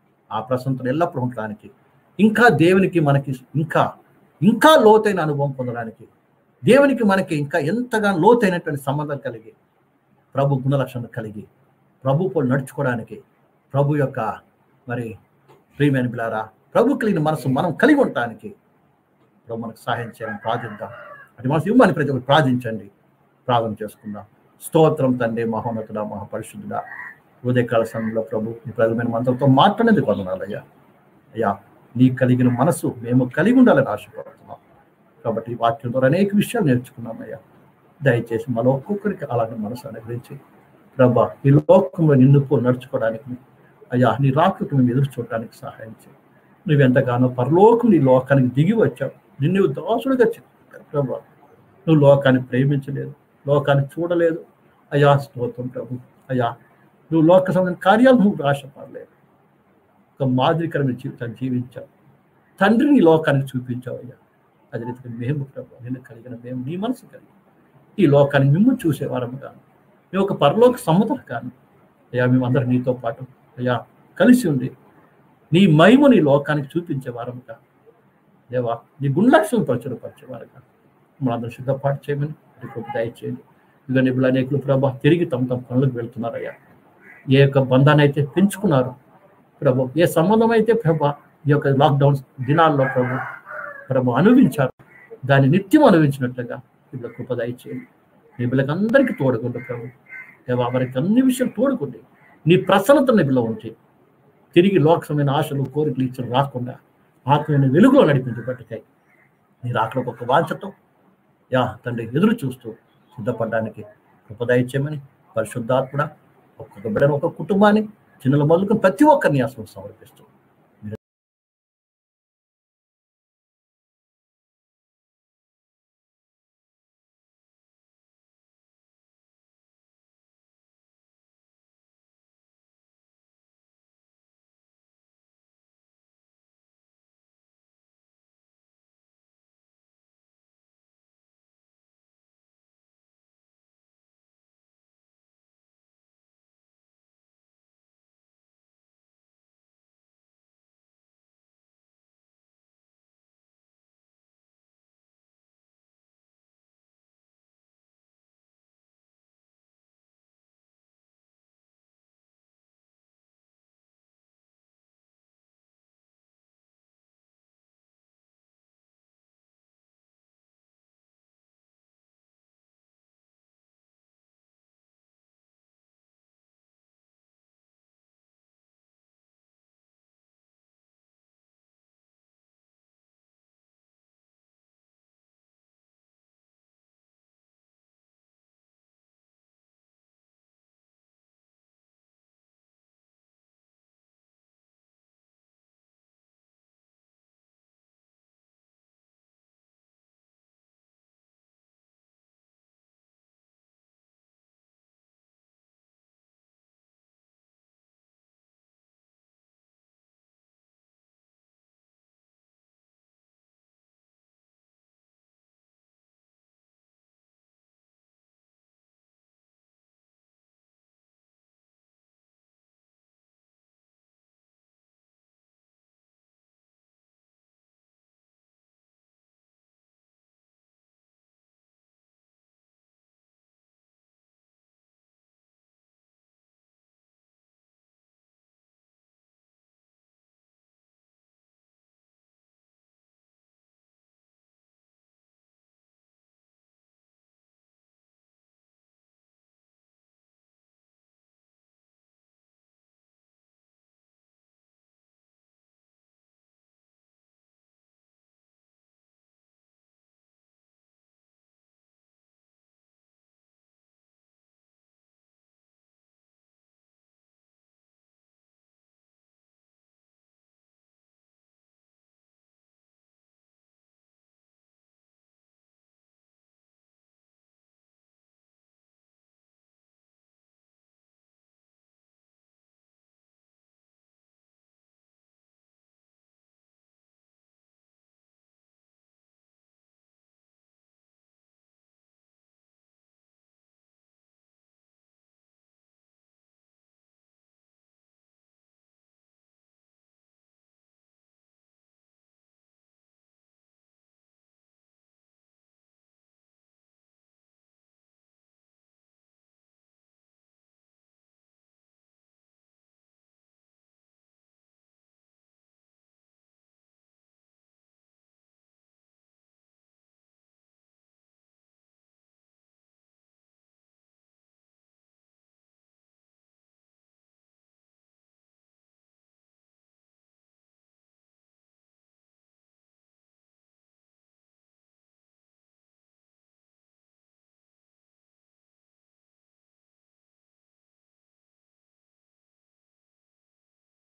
ఆ ప్రసన్నతను ఎల్లప్పుడూ ఉండడానికి ఇంకా దేవునికి మనకి ఇంకా ఇంకా లోతైన అనుభవం పొందడానికి దేవునికి మనకి ఇంకా ఎంతగానో లోతైనటువంటి సంబంధం కలిగి ప్రభు గుణలక్షణం కలిగి ప్రభు పోలు నడుచుకోవడానికి ప్రభు యొక్క మరి ప్రియమైన బిలారా ప్రభు కలిగిన మనసు మనం కలిగి ఉండటానికి ప్రభు మనకు సహాయం చేయాలని ప్రార్థిద్దాం అది మనసు ఇవ్వమని ప్రతి ఒక్కరు ప్రార్థించండి ప్రార్థన చేసుకుందాం స్తోత్రం తండ్రి మహోన్నతుడ మహాపరిశుద్ధుడ ఉదయకాల సమయంలో ప్రభు నీ ప్రజలమైన మనతో మాట్లాడేందుకు వందనాలు అయ్యా అయ్యా నీ కలిగిన మనసు మేము కలిగి ఉండాలని ఆశపడుతున్నాం కాబట్టి ఈ వాక్యం ద్వారా అనేక విషయాలు నేర్చుకున్నాం అయ్యా దయచేసి మన ఒక్కొక్కరికి అలాగే మనసు అనుగ్రహించి ప్రభా ఈ లోకంలో నిన్నుకో నడుచుకోవడానికి అయ్యా నీ రాకకు మేము ఎదురు చూడటానికి సహాయం చేయి నువ్వు ఎంతగానో పరలోకం నీ లోకానికి దిగి వచ్చావు నిన్ను దాసుడుగా చెప్పావు ప్రభా నువ్వు లోకాన్ని ప్రేమించలేదు లోకాన్ని చూడలేదు అయ్యా స్తోత్రం ప్రభు అయ్యా నువ్వు లోక సంబంధించిన కార్యాలు నువ్వు ఆశపడలేదు ఒక మాదిరికరమైన జీవితాన్ని జీవించావు తండ్రిని ఈ లోకానికి చూపించావు అయ్యా అదే రీతిగా మేము ప్రభు నిన్ను కలిగిన మేము నీ మనసు కలిగి ఈ లోకాన్ని మిమ్మల్ని చూసేవారము కాను మేము ఒక పరలోక సముద్రం కాను అయ్యా మేమందరం నీతో పాటు అయ్యా కలిసి ఉంది నీ మహిమని ఈ లోకానికి చూపించే వారముగా దేవా నీ గుణలక్షణం ప్రచురపరిచేవారుగా మనందరూ సిద్ధపాటు చేయమని కృప దయచేయండి ఇక నిపులు అనేకులు ప్రభా తిరిగి తమ తమ పనులకు వెళ్తున్నారయ్యా ఏ యొక్క బంధాన్ని అయితే పెంచుకున్నారు ప్రభు ఏ సంబంధం అయితే ప్రభా ఈ యొక్క లాక్డౌన్ దినాల్లో ప్రభు ప్రభు అనుభవించారు దాన్ని నిత్యం అనుభవించినట్లుగా ఇప్పుడు కృప దయచేయండి నీ బిళ్ళకి అందరికీ తోడుకుంటు ప్రభు దేవా వారికి అన్ని విషయాలు తోడుకుండి నీ ప్రసన్నత నిబిలో ఉంచి తిరిగి లోకసమైన ఆశలు కోరికలు ఇచ్చిన రాకుండా ఆత్మీయ వెలుగులో నడిపించబట్టుకాయి నీ రాకడకు ఒక వాంఛతో యా తండ్రి ఎదురు చూస్తూ సిద్ధపడడానికి కృప దయచేయమని పరిశుద్ధాత్మడ ఒక్కొక్క బిడ్డను ఒక్కొక్క కుటుంబాన్ని చిన్నలు మొదలుకొని ప్రతి ఒక్కరిని అసలు సమర్పిస్తూ